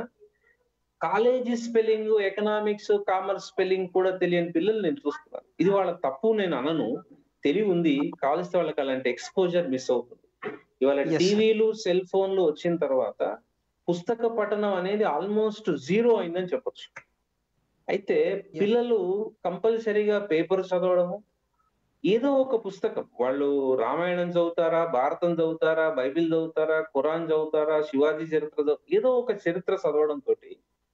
college spelling economics commerce spelling కూడా తెలియని పిల్లలు నేను చూస్తున్నాను ఇది వాళ్ళ తప్పు నేను అనను తెలివి ఉంది కావలిస్తే వాళ్ళకి అలాంటి ఎక్స్పోజర్ మిస్ అవుతుంది ఇవాళ Yes, sir. టీవీలు సెల్ ఫోన్లు వచ్చిన తర్వాత పుస్తక పఠనం అనేది ఆల్మోస్ట్ జీరో అయిందని చెప్పొచ్చు అయితే పిల్లలు కంపల్సరీగా పేపర్ చదవడము ఏదో ఒక పుస్తకం వాళ్ళు రామాయణం చదువుతారా భారతం చదువుతారా బైబిల్ చదువుతారా ఖురాన్ చదువుతారా శివాజీ చరిత్ర చదువు ఏదో ఒక చరిత్ర చదవడం తోటి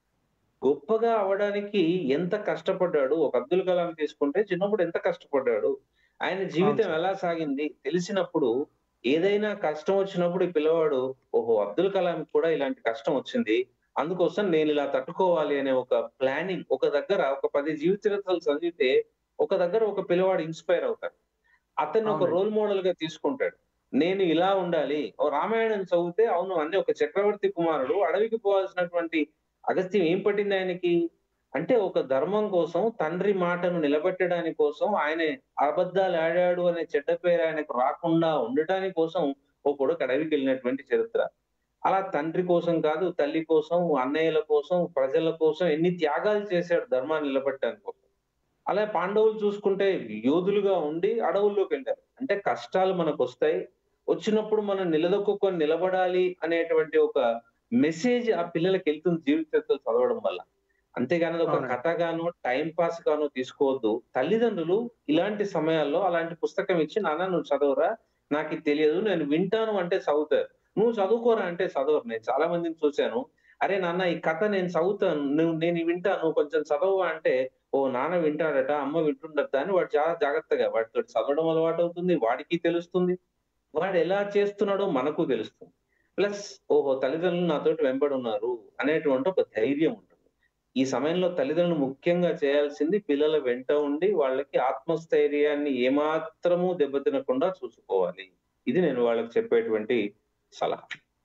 గొప్పగా అవడానికి ఎంత కష్టపడ్డాడు ఒక అబ్దుల్ కలాం తీసుకుంటే చిన్నప్పుడు ఎంత కష్టపడ్డాడు ఆయన జీవితం అవును సార్. ఎలా సాగింది తెలిసినప్పుడు ఏదైనా కష్టం వచ్చినప్పుడు ఈ పిల్లవాడు ఓహో అబ్దుల్ కలాం కూడా ఇలాంటి కష్టం వచ్చింది అందుకోసం నేను ఇలా తట్టుకోవాలి అనే ఒక ప్లానింగ్ ఒక దగ్గర ఒక పది జీవిత చరిత్రలు చదివితే ఒక దగ్గర ఒక పిల్లవాడు ఇన్స్పైర్ అవుతాడు అతన్ని ఒక అవునండి. రోల్ మోడల్ గా తీసుకుంటాడు నేను ఇలా ఉండాలి ఓ రామాయణం చదివితే అవును అన్ని ఒక చక్రవర్తి కుమారుడు అడవికి పోవాల్సినటువంటి అగత్యం ఏం పట్టింది ఆయనకి అంటే ఒక ధర్మం కోసం తండ్రి మాటను నిలబెట్టడానికి కోసం ఆయన అబద్ధాలు ఆడాడు అనే చెడ్డ పేరు ఆయనకు రాకుండా ఉండటానికి కోసం ఓ కొడుకు అడవికి వెళ్ళినటువంటి చరిత్ర అలా తండ్రి కోసం కాదు తల్లి కోసం అన్నయ్యల కోసం ప్రజల కోసం ఎన్ని త్యాగాలు చేశాడు ధర్మాన్ని నిలబెట్టడానికి కోసం అలా పాండవులు చూసుకుంటే యోధులుగా ఉండి అడవుల్లోకి వెళ్ళారు అంటే కష్టాలు మనకు వస్తాయి వచ్చినప్పుడు మనం నిలదొక్కుని నిలబడాలి అనేటువంటి ఒక మెసేజ్ ఆ పిల్లలకి వెళ్తుంది జీవిత చరిత్రలు చదవడం వల్ల అంతేగాని అది ఒక అవునండి. కథగానో టైం పాస్ గానో తీసుకోవద్దు తల్లిదండ్రులు ఇలాంటి సమయాల్లో అలాంటి పుస్తకం ఇచ్చి నాన్న నువ్వు చదవరా నాకు ఇది తెలియదు నేను వింటాను అంటే చదువుతారు నువ్వు చదువుకోరా అంటే చదవరు నేను చాలా మందిని చూశాను అరే నాన్న ఈ కథ నేను చదువుతాను నువ్వు నేను ఇది వింటాను నువ్వు కొంచెం చదవవా అంటే ఓ నాన్న వింటాడట అమ్మ వింటుండట అని వాడు చాలా జాగ్రత్తగా వాడితో చదవడం అలవాటు అవుతుంది వాడికి తెలుస్తుంది వాడు ఎలా చేస్తున్నాడో మనకు తెలుస్తుంది ప్లస్ ఓహో తల్లిదండ్రులు నాతోటి వెంబడి ఉన్నారు అనేటువంటి ఒక ధైర్యం ఉంటుంది ఈ సమయంలో తల్లిదండ్రులు ముఖ్యంగా చేయాల్సింది పిల్లల వెంట ఉండి వాళ్ళకి ఆత్మస్థైర్యాన్ని ఏమాత్రము దెబ్బతినకుండా చూసుకోవాలి ఇది నేను వాళ్ళకి చెప్పేటువంటి సలహా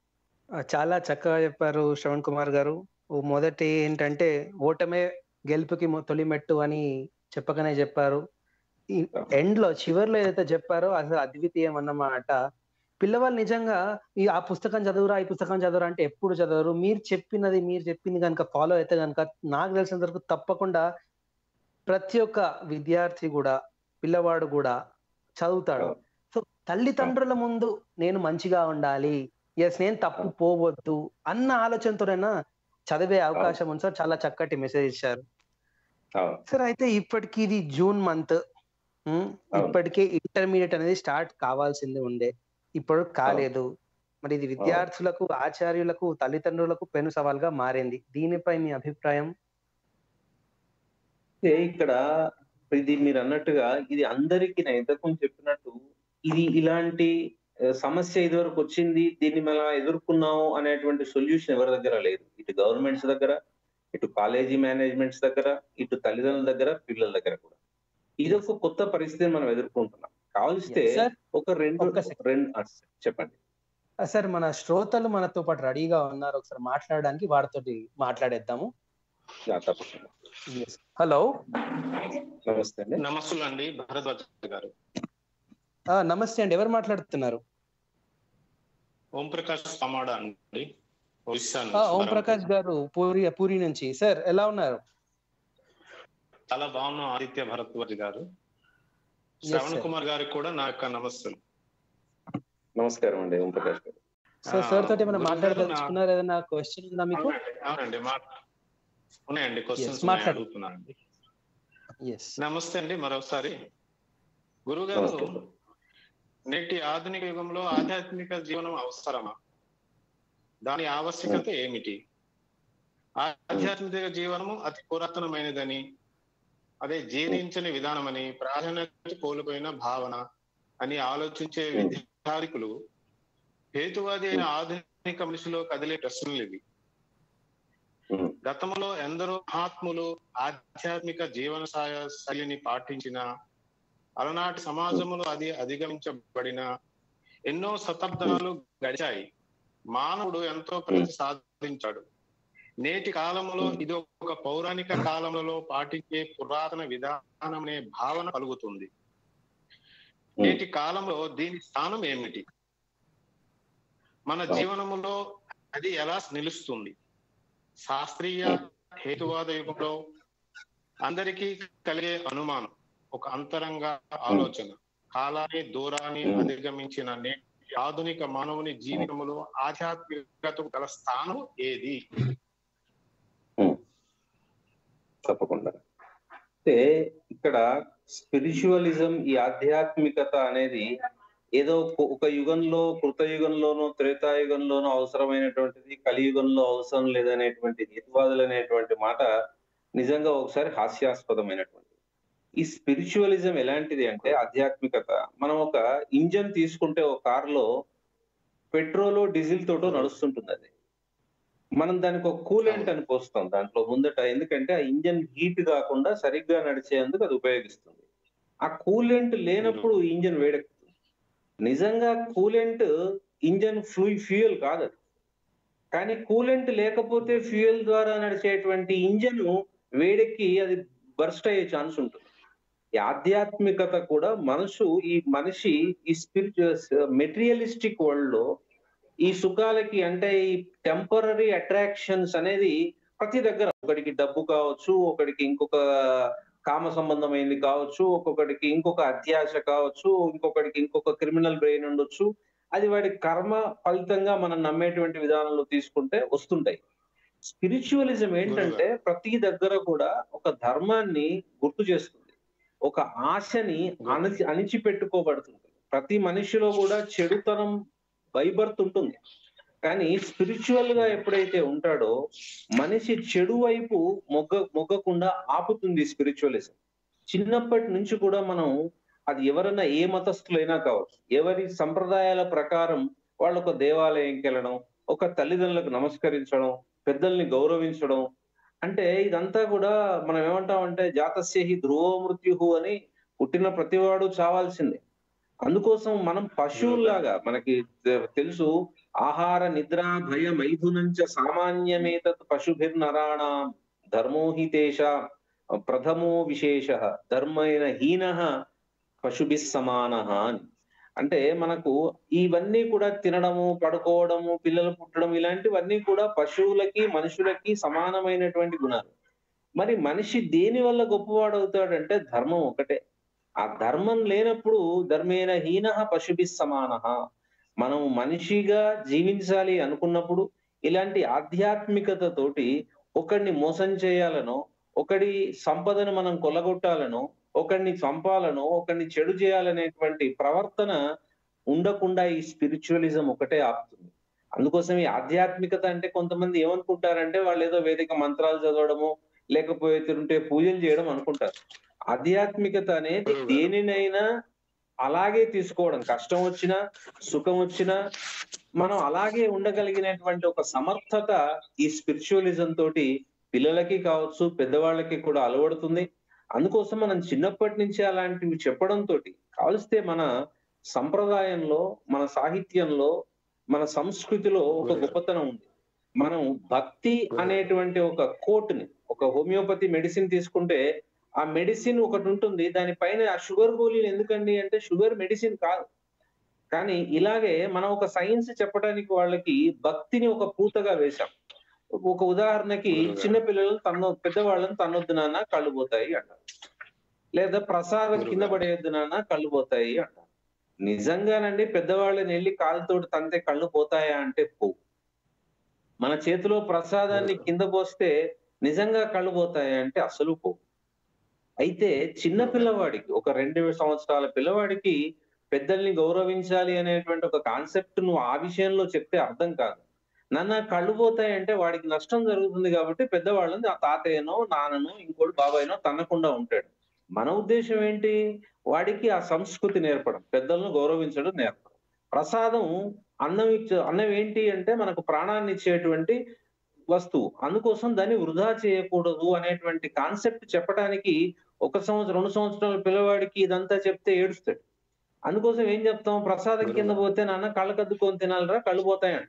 ఆ, చాలా చక్కగా చెప్పారు శ్రవణ్ కుమార్ గారు ఓ మొదటి ఏంటంటే ఓటమే గెలుపుకి మొ- తొలి మెట్టు అని చెప్పకనే చెప్పారు ఈ ఎండ్ లో చివర్లో ఏదైతే చెప్పారో అసలు అద్వితీయం అన్నమాట పిల్లవాళ్ళు నిజంగా ఈ ఆ పుస్తకం చదువురా ఈ పుస్తకం చదువురా అంటే ఎప్పుడు చదవరు మీరు చెప్పినది మీరు చెప్పింది కనుక ఫాలో అయితే కనుక నాకు తెలిసినంత వరకు తప్పకుండా ప్రతి ఒక్క విద్యార్థి కూడా పిల్లవాడు కూడా చదువుతాడు సో తల్లిదండ్రుల ముందు నేను మంచిగా ఉండాలి ఎస్ నేను తప్పు పోవద్దు అన్న ఆలోచనతోనైనా చదివే అవకాశం ఉంది సార్ చాలా చక్కటి మెసేజ్ ఇచ్చారు అవును సార్ అయితే ఇప్పటికి ఇది జూన్ మంత్ ఇప్పటికే ఇంటర్మీడియట్ అనేది స్టార్ట్ కావాల్సింది ఉండే ఇప్పుడు కాలేదు మరి ఇది విద్యార్థులకు ఆచార్యులకు తల్లిదండ్రులకు పెను సవాల్గా మారింది దీనిపై మీ అభిప్రాయం అయితే ఇక్కడ ఇది మీరు అన్నట్టుగా ఇది అందరికీ నేను ఇంతకు చెప్పినట్టు ఇది ఇలాంటి ఆ, సమస్య ఇదివరకు వచ్చింది దీన్ని మనం ఎదుర్కొన్నాము అనేటువంటి సొల్యూషన్ ఎవరి దగ్గర లేదు ఇటు గవర్నమెంట్స్ దగ్గర ఇటు కాలేజీ మేనేజ్మెంట్స్ దగ్గర ఇటు తల్లిదండ్రుల దగ్గర పిల్లల దగ్గర కూడా ఇది ఒక కొత్త పరిస్థితిని మనం ఎదుర్కొంటున్నాం కావలిస్తే సార్ ఒక రెండు ఒక్క second. రెండు ఆ, చెప్పండి సార్ మన శ్రోతలు మనతో పాటు రెడీగా ఉన్నారు ఒకసారి మాట్లాడడానికి వారితోటి మాట్లాడేద్దాము ఆ, తప్పకుండా హలో నమస్తే అండి నమస్తే అండి భరద్వాజ గారు ఆ, నమస్తే అండి ఎవరు మాట్లాడుతున్నారు ఓం ప్రకాష్ కమాడ అండి ఒరిస్సా ఆ, నుంచి ఓం బరంపూర్. ప్రకాష్ గారు పూరి పూరి నుంచి సార్ ఎలా ఉన్నారు చాలా బాగున్నాం ఆదిత్య భరద్వాజ్ గారు Yes, శ్రవణ్ sir. కుమార్ గారికి కూడా నా యొక్క నమస్సులు నమస్కారం అండి ఓం ప్రకాష్ గారు సార్ ఆ, సార్ తోటి ఏమైనా గురువు గారు మాట్లాడదలుచుకున్నారు ఏదైనా క్వశ్చన్ ఉందా మీకు అవునండి, అవునండి మా- ఉన్నాయండి క్వశ్చన్స్ మాట్లాడండి. అడుగుతున్నానండి ఎస్ నమస్తే అండి మరొకసారి గురుగారు నమస్తే. నేటి ఆధునిక యుగంలో ఆధ్యాత్మిక జీవనం అవసరమా దాని ఆవశ్యకత ఏమిటి ఆధ్యాత్మిక జీవనము అతి పురాతనమైనదని అదే జీర్ణించని విధానమని ప్రాధాన్యత కోల్పోయిన భావన అని ఆలోచించే విద్యార్థికులు హేతువాది అయిన ఆధునిక మనిషిలో కదిలే ప్రశ్నలు ఇవి ఉమ్, గతంలో ఎందరో మహాత్ములు ఆధ్యాత్మిక జీవన సాయ- శైలిని పాటించిన అలనాటి సమాజంలో అది అధిగమించబడిన ఎన్నో శతాబ్దాలు గడిచాయి మానవుడు ఎంతో ప్రగతి సాధించాడు నేటి కాలంలో ఇది ఒక పౌరాణిక కాలంలో పాటించే పురాతన విధానం అనే భావన కలుగుతుంది నేటి కాలంలో దీని స్థానం ఏమిటి మన జీవనములో అది ఎలా నిలుస్తుంది శాస్త్రీయ హేతువాద యుగంలో అందరికీ కలిగే అనుమానం ఒక అంతరంగ ఆలోచన కాలాన్ని దూరాన్ని అధిగమించిన నేటి ఆధునిక మానవుని జీవితంలో ఆధ్యాత్మికతకు గల స్థానం ఏది ఉమ్. తప్పకుండా అంటే ఇక్కడ స్పిరిచువలిజం ఈ ఆధ్యాత్మికత అనేది ఏదో ఒక- ఒక యుగంలో కృతయుగంలోనో త్రేతాయుగంలోనో అవసరమైనటువంటిది కలియుగంలో అవసరం లేదనేటువంటి హేతువాదులు అనేటువంటి మాట నిజంగా ఒకసారి హాస్యాస్పదమైనటువంటి ఈ స్పిరిచువలిజం ఎలాంటిది అంటే ఆధ్యాత్మికత మనం ఒక ఇంజన్ తీసుకుంటే ఒక కారులో పెట్రోల్ డీజిల్ తోటో నడుస్తుంటుంది అది మనం దానికి ఒక కూలెంట్ అని పోస్తాం దాంట్లో ముందట ఎందుకంటే ఆ ఇంజన్ హీట్ కాకుండా సరిగ్గా నడిచేందుకు అది ఉపయోగిస్తుంది ఆ కూలెంట్ లేనప్పుడు ఇంజన్ వేడెక్కుతుంది నిజంగా కూలెంట్ ఇంజన్ ఫ్లూ ఫ్యూయల్ కాదు అది కానీ కూలెంట్ లేకపోతే ఫ్యూయల్ ద్వారా నడిచేటువంటి ఇంజన్ వేడెక్కి అది బర్స్ట్ అయ్యే ఛాన్స్ ఉంటుంది ఈ ఆధ్యాత్మికత కూడా మనసు ఈ మనిషి ఈ స్పిరిచువల్ మెటీరియలిస్టిక్ వరల్డ్ లో ఈ సుఖాలకి అంటే ఈ టెంపరీ అట్రాక్షన్స్ అనేది ప్రతి దగ్గర ఒకడికి డబ్బు కావచ్చు ఒకడికి ఇంకొక కామ సంబంధమైనది కావచ్చు ఒక్కొక్కడికి ఇంకొక అత్యాశ కావచ్చు ఇంకొకడికి ఇంకొక క్రిమినల్ బ్రెయిన్ ఉండొచ్చు అది వాడి కర్మ ఫలితంగా మనం నమ్మేటువంటి విధానంలో తీసుకుంటే వస్తుంటాయి స్పిరిచువలిజం ఏంటంటే ప్రతి దగ్గర కూడా ఒక ధర్మాన్ని గుర్తు చేస్తుంది ఒక ఆశని అణచి అణిచిపెట్టుకోబడుతుంది ప్రతి మనిషిలో కూడా చెడుతనం బైబర్త్ ఉంటుంది కానీ స్పిరిచువల్ గా ఎప్పుడైతే ఉంటాడో మనిషి చెడు వైపు మొగ్గ మొగ్గకుండా ఆపుతుంది స్పిరిచువలిజం చిన్నప్పటి నుంచి కూడా మనం అది ఎవరైనా ఏ మతస్థులైనా కావచ్చు ఎవరి సంప్రదాయాల ప్రకారం వాళ్ళు ఒక దేవాలయంకి వెళ్ళడం ఒక తల్లిదండ్రులకు నమస్కరించడం పెద్దల్ని గౌరవించడం అంటే ఇదంతా కూడా మనం ఏమంటామంటే జాతస్యహి ధ్రువో మృత్యు అని పుట్టిన ప్రతివాడు చావాల్సిందే అందుకోసం మనం పశువుల్లాగా మనకి తె- తెలుసు ఆహార నిద్ర భయ మైథునంచ సామాన్యమేతత్ పశుభిర్నరాణాం ధర్మోహితేష ప్రథమో విశేష ధర్మైన హీన పశుభి సమాన అని అంటే మనకు ఇవన్నీ కూడా తినడము పడుకోవడము పిల్లలు పుట్టడం ఇలాంటివన్నీ కూడా పశువులకి మనుషులకి సమానమైనటువంటి గుణాలు మరి మనిషి దేని వల్ల గొప్పవాడవుతాడంటే ధర్మం ఒకటే ఆ ధర్మం లేనప్పుడు ధర్మేన హీన పశుభి సమాన మనం మనిషిగా జీవించాలి అనుకున్నప్పుడు ఇలాంటి ఆధ్యాత్మికత తోటి ఒకడిని మోసం చేయాలనో ఒకడి సంపదను మనం కొల్లగొట్టాలనో ఒకడిని చంపాలనో ఒకడిని చెడు చేయాలనేటువంటి ప్రవర్తన ఉండకుండా ఈ స్పిరిచువలిజం ఒకటే ఆపుతుంది అందుకోసం ఈ ఆధ్యాత్మికత అంటే కొంతమంది ఏమనుకుంటారంటే వాళ్ళు ఏదో వేదిక మంత్రాలు చదవడము లేకపోతే ఉంటే పూజలు చేయడం అనుకుంటారు ఆధ్యాత్మికత అనేది దేనినైనా అలాగే తీసుకోవడం కష్టం వచ్చినా సుఖం వచ్చినా మనం అలాగే ఉండగలిగినటువంటి ఒక సమర్థత ఈ స్పిరిచువలిజం తోటి పిల్లలకి కావచ్చు పెద్దవాళ్ళకి కూడా అలవడుతుంది అందుకోసం మనం చిన్నప్పటి నుంచి అలాంటివి చెప్పడం తోటి కావలిస్తే మన సంప్రదాయంలో మన సాహిత్యంలో మన సంస్కృతిలో ఒక గొప్పతనం ఉంది మనం భక్తి అనేటువంటి ఒక కోట్ని ఒక హోమియోపతి మెడిసిన్ తీసుకుంటే ఆ మెడిసిన్ ఒకటి ఉంటుంది దానిపైన ఆ షుగర్ గోళీలు ఎందుకండి అంటే షుగర్ మెడిసిన్ కాదు కానీ ఇలాగే మనం ఒక సైన్స్ చెప్పడానికి వాళ్ళకి భక్తిని ఒక పూతగా వేశాం ఒక ఉదాహరణకి చిన్న పిల్లలు తన పెద్దవాళ్ళని తన్నొద్దు నాన్న కళ్ళు పోతాయి అంటారు లేదా ప్రసాదం కింద పడేయొద్దు నాన్న కళ్ళు పోతాయి అంటారు నిజంగానండి పెద్దవాళ్ళని వెళ్ళి కాలుతోటి తంతే కళ్ళు పోతాయా అంటే పోవు మన చేతిలో ప్రసాదాన్ని కింద పోస్తే నిజంగా కళ్ళు పోతాయా అంటే అసలు పోవు అయితే చిన్న పిల్లవాడికి ఒక రెండు సంవత్సరాల పిల్లవాడికి పెద్దల్ని గౌరవించాలి అనేటువంటి ఒక కాన్సెప్ట్ నువ్వు ఆ విషయంలో చెప్తే అర్థం కాదు నాన్న కళ్ళు పోతాయంటే వాడికి నష్టం జరుగుతుంది కాబట్టి పెద్దవాళ్ళని ఆ తాతయ్యనో నాన్ననో ఇంకోటి బాబాయ్నో తన్నకుండా ఉంటాడు మన ఉద్దేశం ఏంటి వాడికి ఆ సంస్కృతి నేర్పడం పెద్దలను గౌరవించడం నేర్పడం ప్రసాదం అన్నం ఇచ్చే అన్నం ఏంటి అంటే మనకు ప్రాణాన్ని ఇచ్చేటువంటి వస్తువు అందుకోసం దాన్ని వృధా చేయకూడదు అనేటువంటి కాన్సెప్ట్ చెప్పడానికి ఒక సంవత్సరం రెండు సంవత్సరాల పిల్లవాడికి ఇదంతా చెప్తే ఏడుస్తాడు అందుకోసం ఏం చెప్తాం ప్రసాదం కింద పోతే నాన్న కళ్ళు కద్దుకొని తినాలిరా కళ్ళు పోతాయంట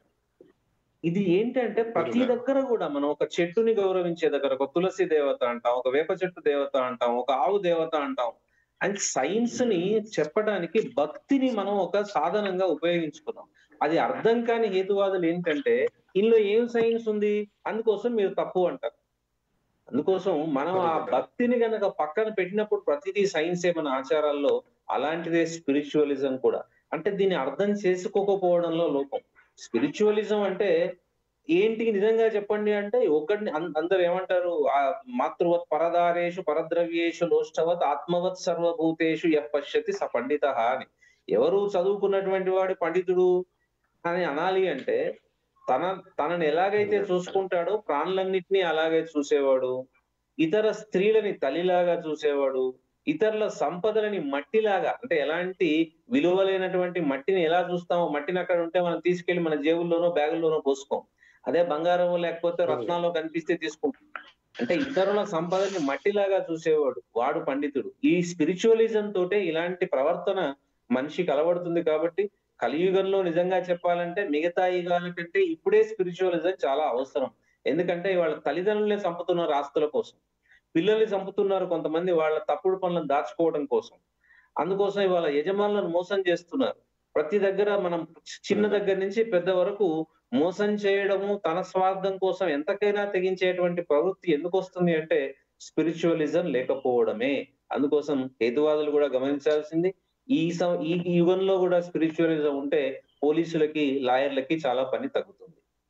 ఇది ఏంటంటే ప్రతి దగ్గర కూడా మనం ఒక చెట్టుని గౌరవించే దగ్గర ఒక తులసి దేవత అంటాం ఒక వేప చెట్టు దేవత అంటాం ఒక ఆవు దేవత అంటాం అండ్ సైన్స్ ని చెప్పడానికి భక్తిని మనం ఒక సాధనంగా ఉపయోగించుకున్నాం అది అర్థం కాని హేతువాదులు ఏంటంటే ఇందులో ఏం సైన్స్ ఉంది అందుకోసం మీరు తప్పు అంటారు అందుకోసం మనం ఆ భక్తిని గనక పక్కన పెట్టినప్పుడు ప్రతిదీ సైన్స్ మన ఆచారాల్లో అలాంటిదే స్పిరిచువలిజం కూడా అంటే దీన్ని అర్థం చేసుకోకపోవడంలో లోపం స్పిరిచువలిజం అంటే ఏంటి నిజంగా చెప్పండి అంటే ఒకటిని అం- అందరు ఏమంటారు ఆ మాతృవత్ పరదారేషు పరద్రవ్యేషు లోష్టవత్ ఆత్మవత్ సర్వభూతేషు యః పశ్యతి స పండిత అని ఎవరు చదువుకున్నటువంటి వాడు పండితుడు అని అనాలి అంటే తన తనని ఎలాగైతే చూసుకుంటాడో ప్రాణులన్నిటినీ అలాగే చూసేవాడు ఇతర స్త్రీలని తల్లిలాగా చూసేవాడు ఇతరుల సంపదలని మట్టిలాగా అంటే ఎలాంటి విలువలైనటువంటి మట్టిని ఎలా చూస్తామో మట్టిని అక్కడ ఉంటే మనం తీసుకెళ్లి మన జేబుల్లోనో బ్యాగుల్లోనో పోసుకోం అదే బంగారం లేకపోతే రత్నాల్లో కనిపిస్తే తీసుకుంటాం అంటే ఇతరుల సంపదని మట్టిలాగా చూసేవాడు వాడు పండితుడు ఈ స్పిరిచువలిజం తోటే ఇలాంటి ప్రవర్తన మనిషికి అలవడుతుంది కాబట్టి కలియుగంలో నిజంగా చెప్పాలంటే మిగతా యుగాల కంటే ఇప్పుడే స్పిరిచువలిజం చాలా అవసరం ఎందుకంటే వాళ్ళ తల్లిదండ్రులే చంపుతున్నారు ఆస్తుల కోసం పిల్లల్ని చంపుతున్నారు కొంతమంది వాళ్ళ తప్పుడు పనులను దాచుకోవడం కోసం అందుకోసం ఇవాళ యజమానులను మోసం చేస్తున్నారు ప్రతి దగ్గర మనం చిన్న దగ్గర నుంచి పెద్ద వరకు మోసం చేయడము తన స్వార్థం కోసం ఎంతకైనా తెగించేటువంటి ప్రవృత్తి ఎందుకు వస్తుంది అంటే స్పిరిచువలిజం లేకపోవడమే అందుకోసం హేతువాదులు కూడా గమనించాల్సింది ఈ సం- ఈ ఈ యుగంలో కూడా స్పిరిచువలిజం ఉంటే పోలీసులకి లాయర్లకి చాలా పని తగ్గుతుంది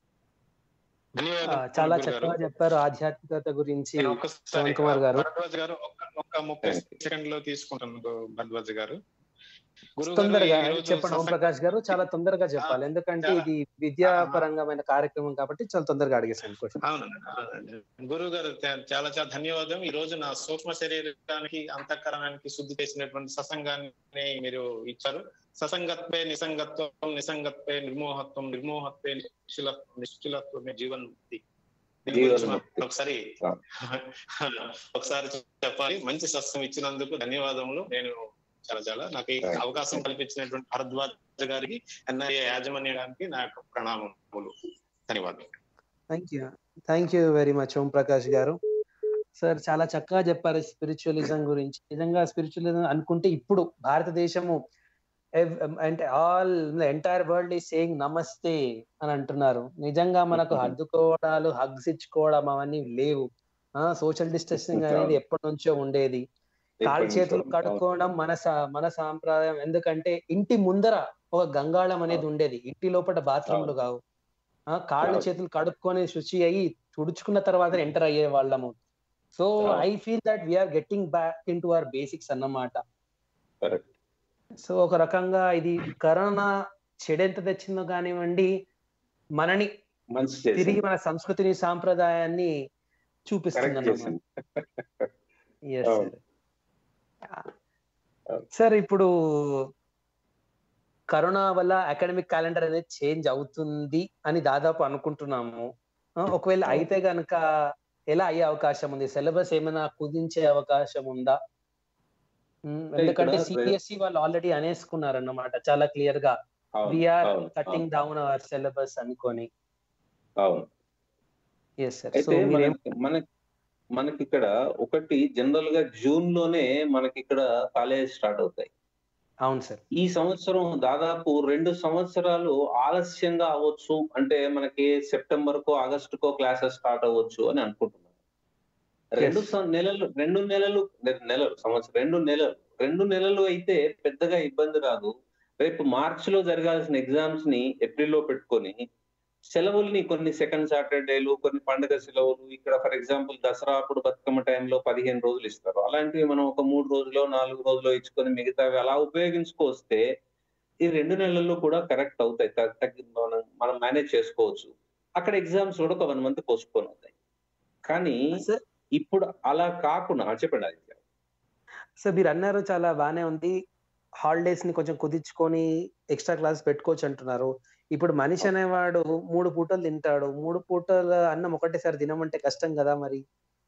ఆ, ధన్యవాదాలు చాలా గురుగారు. చక్కగా చెప్పారు ఆధ్యాత్మికత గురించి నేను ఒక్కసారి పవన్ కుమార్ గారు. భరద్వాజ్ గారు ఒక్క ఒక్క ముప్పై Thank you. సెకండ్ లో తీసుకుంటాను గు- భరద్వాజ్ గారు గురువు తొందరగా గారు, ఈరోజు చెప్పండి ఓం సత్సంగ- ప్రకాష్ గారు చాలా తొందరగా చెప్పాలి ఎందుకంటే చాలా- ఇది విద్యాపరంగమైన కార్యక్రమం కాబట్టి చాలా తొందరగా అడిగేసాను క్వశ్చన్ అవునండి అవునండి. గురువు గారు చా- చాలా చాలా ధన్యవాదం ఈ రోజు నా సూక్ష్మ శరీరానికి అంతఃకరణానికి శుద్ధి చేసినటువంటి ససంగాన్ని మీరు ఇచ్చారు ససంగత్వే నిసంగత్వం నిసంగత్వే నిర్మోహత్వం నిర్మోహత్వే నిశ్చల నిశ్చలత్వమే జీవన్ ముక్తి దీని గురించి జీవన్ముక్తి. మనం ఒకసారి ఆ. ఒకసారి చెప్పాలి మంచి సత్సం ఇచ్చినందుకు ధన్యవాదములు నేను చాలా చాలా నాకు ఈ Right. అవకాశం కల్పించినటువంటి భరద్వాజ్ గారికి ఎన్ఐఏ యాజమాన్యానికి నా యొక్క ప్రణామములు ధన్యవాదాలు thank you thank you very much Om Prakash garu sir చాలా చక్కగా చెప్పారు స్పిరిచువలిజం గురించి నిజంగా స్పిరిచువలిజం అనుకుంటే ఇప్పుడు భారతదేశము ఎవ్- అంటే ఆల్ ఎంటైర్ వరల్డ్ ఈ సేయింగ్ నమస్తే అని అంటున్నారు నిజంగా మనకు Mhm. హద్దుకోవడాలు హగ్స్ ఇచ్చుకోవడం అవన్నీ లేవు సోషల్ డిస్టెన్సింగ్ అనేది ఎప్పటి నుంచో ఉండేది కాలు చేతులు కడుక్కోవడం మన సా- మన సాంప్రదాయం ఎందుకంటే ఇంటి ముందర ఒక గంగాళం అనేది ఉండేది ఇంటి లోపల బాత్రూమ్లు కావు ఆ, కాళ్ళు అవును. చేతులు కడుక్కొని శుచి అయ్యి తుడుచుకున్న తర్వాత ఎంటర్ అయ్యే వాళ్ళము సో అవును. I feel that we are getting back in to our basics అన్నమాట Correct. సో ఒక రకంగా ఇది కరోనా చెడెంత తెచ్చిందో కానివ్వండి మనని మంచి తిరిగి చేసింది మన సంస్కృతిని సాంప్రదాయాన్ని చూపిస్తుంది కరెక్ట్ అన్నమాట చేసింది ఎస్ అవును. సార్ అవును. సార్ ఇప్పుడు కరోనా వల్ల అకాడమిక్ క్యాలెండర్ అనేది చేంజ్ అవుతుంది అని దాదాపు అనుకుంటున్నాము ఆ, ఒకవేళ అవును. అయితే గనక ఎలా అయ్యే అవకాశం ఉంది సిలబస్ ఏమైనా కుదించే అవకాశం ఉందా ఉమ్, అంటే ఎందుకంటే ఇక్కడ సిబిఎస్ఈ వాళ్ళు ఆల్రెడీ అనేసుకున్నారు అన్నమాట చాలా క్లియర్ గా అవును, వీఆర్ అవును, కటింగ్ డౌన్ అవర్ సిలబస్ అనుకొని అవును ఎస్ సార్ సో అయితే మీరేం మనకి మనకి మనకి ఇక్కడ ఒకటి జనరల్ గా జూన్ లోనే మనకి ఇక్కడ కాలేజ్ స్టార్ట్ అవుతాయి అవును సార్ ఈ సంవత్సరం దాదాపు రెండు సంవత్సరాలు ఆలస్యంగా అవ్వచ్చు అంటే మనకి సెప్టెంబర్ కో ఆగస్టుకో క్లాసెస్ స్టార్ట్ అవ్వచ్చు అని అనుకుంటున్నాను రెండు Yes. సం- నెలలు రెండు నెలలు నె- నెలలు సంవత్సరం రెండు నెలలు రెండు నెలలు అయితే పెద్దగా ఇబ్బంది రాదు రేపు మార్చ్ లో జరగాల్సిన ఎగ్జామ్స్ ని ఏప్రిల్ లో పెట్టుకొని సెలవుల్ని కొన్ని సెకండ్ సాటర్డేలు కొన్ని పండుగ సెలవులు ఇక్కడ ఫర్ ఎగ్జాంపుల్ దసరా అప్పుడు బతుకమ్మ టైంలో పదిహేను రోజులు ఇస్తారు అలాంటివి మనం ఒక మూడు రోజులు నాలుగు రోజులు ఇచ్చుకొని మిగతావి అలా ఉపయోగించుకొస్తే ఈ రెండు నెలల్లో కూడా కరెక్ట్ అవుతాయి త- తగ్గి మనం మనం మేనేజ్ చేసుకోవచ్చు అక్కడ ఎగ్జామ్స్ కూడా ఒక వన్ మంత్ పోస్ట్పోన్ అవుతాయి కానీ సార్ ఇప్పుడు అలా కాకుండా ఆ, చెప్పండి ఆదిత్య సో మీరు అన్నారు చాలా బానే ఉంది హాలిడేస్ ని కొంచెం కుదించుకొని ఎక్స్ట్రా క్లాస్ పెట్టుకోవచ్చు అంటున్నారు ఇప్పుడు మనిషి అనేవాడు మూడు పూటలు తింటాడు మూడు పూటల అన్నం ఒకటేసారి తినమంటే కష్టం కదా మరి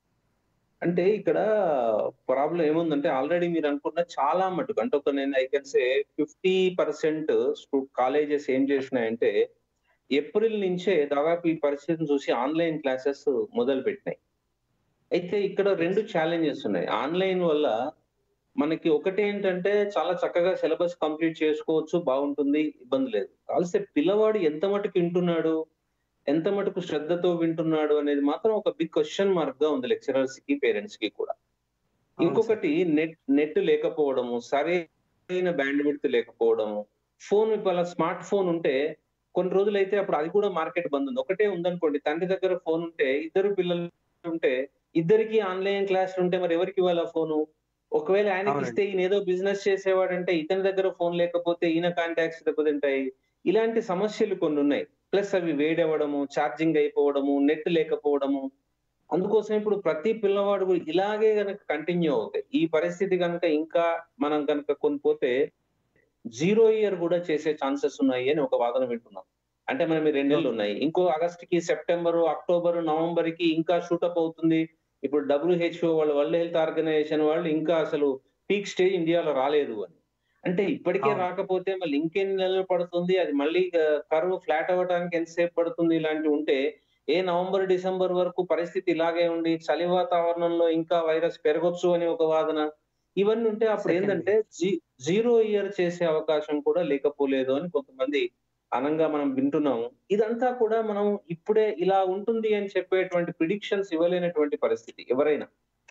అంటే ఇక్కడ ప్రాబ్లం ఏముందంటే ఆల్రెడీ మీరు అనుకున్న చాలా మటుకు అంటే ఒక నేను I can say fifty percent colleges ఏం చేసినాయంటే ఏప్రిల్ నుంచే దాదాపు ఈ పరిస్థితిని చూసి ఆన్లైన్ క్లాసెస్ మొదలు పెట్టినాయి అయితే ఇక్కడ రెండు ఛాలెంజెస్ ఉన్నాయి ఆన్లైన్ వల్ల మనకి ఒకటి ఏంటంటే చాలా చక్కగా సిలబస్ కంప్లీట్ చేసుకోవచ్చు బాగుంటుంది ఇబ్బంది లేదు కాల్సే పిల్లవాడు ఎంత మటుకు వింటున్నాడు ఎంత మటుకు శ్రద్ధతో వింటున్నాడు అనేది మాత్రం ఒక బిగ్ క్వశ్చన్ మార్క్ గా ఉంది లెక్చరర్స్ కి పేరెంట్స్ కి కూడా అవును ఇంకొకటి నెట్ నెట్ లేకపోవడము సరైన బ్యాండ్ విడ్త్ లేకపోవడము ఫోన్ ఇప్పుడు స్మార్ట్ ఫోన్ ఉంటే కొన్ని రోజులు అయితే అప్పుడు అది కూడా మార్కెట్ బంద్ ఉంది ఒకటే ఉందనుకోండి తండ్రి దగ్గర ఫోన్ ఉంటే ఇద్దరు పిల్లలు ఉంటే ఇద్దరికి ఆన్లైన్ క్లాస్ ఉంటే మరి ఎవరికి ఇవ్వాలి ఆ ఫోను ఒకవేళ ఆయనకి అవునండి. ఇస్తే ఈయన ఏదో బిజినెస్ చేసేవాడంటే ఇతని దగ్గర ఫోన్ లేకపోతే ఈయన కాంటాక్ట్స్ దెబ్బతింటాయి ఇలాంటి సమస్యలు కొన్ని ఉన్నాయి ప్లస్ అవి వేడవడము ఛార్జింగ్ అయిపోవడము నెట్ లేకపోవడము అందుకోసం ఇప్పుడు ప్రతి పిల్లవాడు కూడా ఇలాగే గనక కంటిన్యూ అవుతాయి ఈ పరిస్థితి కనుక ఇంకా మనం కనుక కొనిపోతే జీరో ఇయర్ కూడా చేసే ఛాన్సెస్ ఉన్నాయి అని ఒక వాదన వింటున్నాం అంటే మనం ఈ రెండు నెలలు ఉన్నాయి ఇంకో ఆగస్ట్ కి సెప్టెంబర్ అక్టోబర్ నవంబర్ కి ఇంకా షూటప్ అవుతుంది ఇప్పుడు డబ్ల్యూహెచ్ఓ వాళ్ళు వరల్డ్ హెల్త్ ఆర్గనైజేషన్ వాళ్ళు ఇంకా అసలు పీక్ స్టేజ్ ఇండియాలో రాలేదు అని అంటే ఇప్పటికే అవును. రాకపోతే మళ్ళీ ఇంకెన్ని నెలలు పడుతుంది అది మళ్ళీ కర్వ్ ఫ్లాట్ అవ్వడానికి ఎంతసేపు పడుతుంది ఇలాంటివి ఉంటే ఏ నవంబర్ డిసెంబర్ వరకు పరిస్థితి ఇలాగే ఉండి చలి వాతావరణంలో ఇంకా వైరస్ పెరగొచ్చు అని ఒక వాదన ఇవన్నీ ఉంటే అప్పుడు Second ఏంటంటే జీరో ఇయర్ చేసే అవకాశం కూడా లేకపోలేదు అని కొంతమంది అనంగా మనం వింటున్నాము ఇదంతా కూడా మనం ఇప్పుడే ఇలా ఉంటుంది అని చెప్పేటువంటి ప్రిడిక్షన్స్ ఇవ్వలేనటువంటి పరిస్థితి ఎవరైనా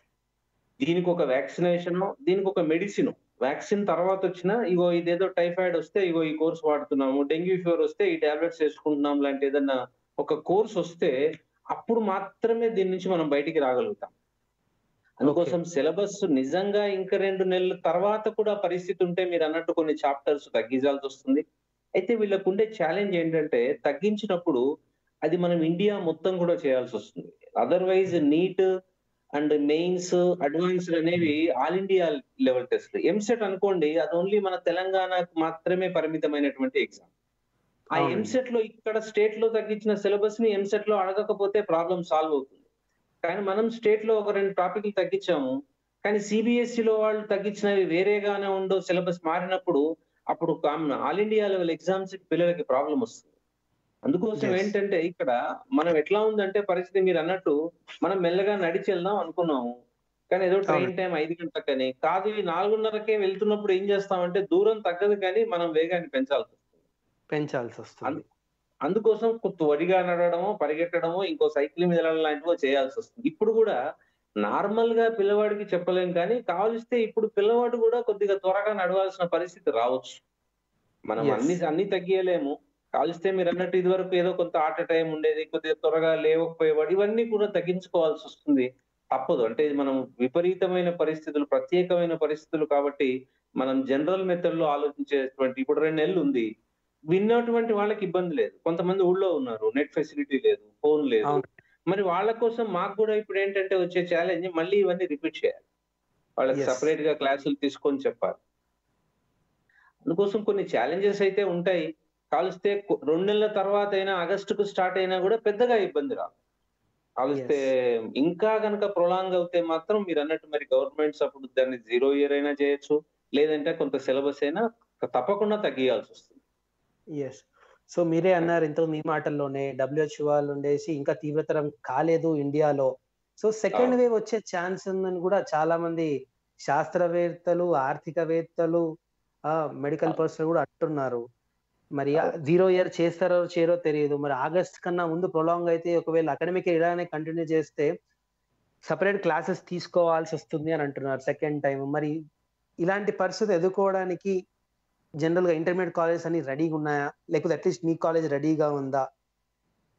దీనికి ఒక వ్యాక్సినేషన్ దీనికి ఒక మెడిసిన్ వ్యాక్సిన్ తర్వాత వచ్చిన ఇగో ఇదేదో టైఫాయిడ్ వస్తే ఇగో ఈ కోర్స్ వాడుతున్నాము డెంగ్యూ ఫీవర్ వస్తే ఈ టాబ్లెట్స్ వేసుకుంటున్నాం లాంటి ఏదన్నా ఒక కోర్స్ వస్తే అప్పుడు మాత్రమే దీని నుంచి మనం బయటికి రాగలుగుతాం అందుకోసం సిలబస్ నిజంగా ఇంకా రెండు నెలల తర్వాత కూడా పరిస్థితి ఉంటే మీరు అన్నట్టు కొన్ని చాప్టర్స్ తగ్గించాల్సి వస్తుంది అయితే వీళ్ళకు ఉండే ఛాలెంజ్ ఏంటంటే తగ్గించినప్పుడు అది మనం ఇండియా మొత్తం కూడా చేయాల్సి వస్తుంది otherwise NEET and mains advanced అనేవి all India level test EAMCET అనుకోండి అది ఓన్లీ మన తెలంగాణకు మాత్రమే పరిమితమైనటువంటి ఎగ్జామ్ ఆ అవునండి. ఎంసెట్ లో ఇక్కడ స్టేట్ లో తగ్గించిన సిలబస్ ని ఎంసెట్ లో అడగకపోతే ప్రాబ్లం సాల్వ్ అవుతుంది కానీ మనం స్టేట్ లో ఒక రెండు టాపిక్లు తగ్గించాము కానీ సిబిఎస్ఈ లో వాళ్ళు తగ్గించినవి వేరేగానే ఉండో సిలబస్ మారినప్పుడు అప్పుడు ఆల్ ఇండియా లెవెల్ ఎగ్జామ్స్ పిల్లలకి ప్రాబ్లం వస్తుంది అందుకోసం Yes. ఏంటంటే ఇక్కడ మనం ఎట్లా ఉందంటే పరిస్థితి మీరు అన్నట్టు మనం మెల్లగా నడిచి వెళ్దాం అనుకున్నాము కానీ ఏదో ట్రైన్ అవును. టైం ఐదు గంటలకని కాదు ఈ నాలుగున్నరకే వెళ్తున్నప్పుడు ఏం చేస్తామంటే దూరం తగ్గదు కానీ మనం వేగాన్ని పెంచాల్సి వస్తుంది పెంచాల్సి వస్తుంది అందుకోసం కొత్త వడిగా నడవడమో పరిగెట్టడమో ఇంకో సైకిల్ మీద వెళ్ళడం లాంటివో చేయాల్సి వస్తుంది ఇప్పుడు కూడా నార్మల్ గా పిల్లవాడికి చెప్పలేం కానీ కావలిస్తే ఇప్పుడు పిల్లవాడు కూడా కొద్దిగా త్వరగా నడవాల్సిన పరిస్థితి రావచ్చు మనం Yes. అన్ని అన్ని తగ్గియలేము కావలిస్తే మీరు అన్నట్టు ఇది వరకు ఏదో కొంత ఆట టైం ఉండేది కొద్దిగా త్వరగా లేవకపోయేవాడు ఇవన్నీ కూడా తగ్గించుకోవాల్సి వస్తుంది తప్పదు అంటే ఇది మనం విపరీతమైన పరిస్థితులు ప్రత్యేకమైన పరిస్థితులు కాబట్టి మనం జనరల్ మెథడ్ లో ఆలోచించేటువంటి ఇప్పుడు రెండు నెలలు ఉంది విన్నటువంటి వాళ్ళకి ఇబ్బంది లేదు కొంతమంది ఊళ్ళో ఉన్నారు నెట్ ఫెసిలిటీ లేదు ఫోన్ లేదు అవును. మరి వాళ్ళ కోసం మాకు కూడా ఇప్పుడు ఏంటంటే వచ్చే ఛాలెంజ్ మళ్ళీ ఇవన్నీ రిపీట్ చేయాలి వాళ్ళకి Yes. సపరేట్ గా క్లాసులు తీసుకొని చెప్పాలి అందుకోసం కొన్ని ఛాలెంజెస్ అయితే ఉంటాయి కాలిస్తే కొ- రెండు నెలల తర్వాత అయినా ఆగస్టుకు స్టార్ట్ అయినా కూడా పెద్దగా ఇబ్బంది రాదు కాలిస్తే ఇంకా గనక ప్రొలాంగ్ అవుతే మాత్రం మీరు అన్నట్టు మరి గవర్నమెంట్స్ అప్పుడు దాన్ని జీరో ఇయర్ అయినా చేయొచ్చు లేదంటే కొంత సిలబస్ అయినా తప్పకుండా తగ్గియాల్సి వస్తుంది ఎస్ సో మీరే అన్నారు ఇంత మీ మాటల్లోనే డబ్ల్యూహెచ్ వాళ్ళు ఉండేసి ఇంకా తీవ్రతరం కాలేదు ఇండియాలో సో సెకండ్ అవును. వేవ్ వచ్చే ఛాన్స్ ఉందని కూడా చాలా మంది శాస్త్రవేత్తలు ఆర్థికవేత్తలు మెడికల్ అవును. పర్సన్ కూడా అంటున్నారు మరి అవును. జీరో ఇయర్ చేస్తారో చేయరో తెలియదు మరి ఆగస్ట్ కన్నా ముందు ప్రొలాంగ్ అయితే ఒకవేళ అకాడమిక్ ఇలానే కంటిన్యూ చేస్తే సపరేట్ క్లాసెస్ తీసుకోవాల్సి వస్తుంది అని అంటున్నారు సెకండ్ టైం మరి ఇలాంటి పరిస్థితి ఎదుర్కోవడానికి జనరల్ గా ఇంటర్మీడియట్ కాలేజ్ అన్ని రెడీగా ఉన్నాయా లేకపోతే అట్లీస్ట్ మీ కాలేజ్ రెడీగా ఉందా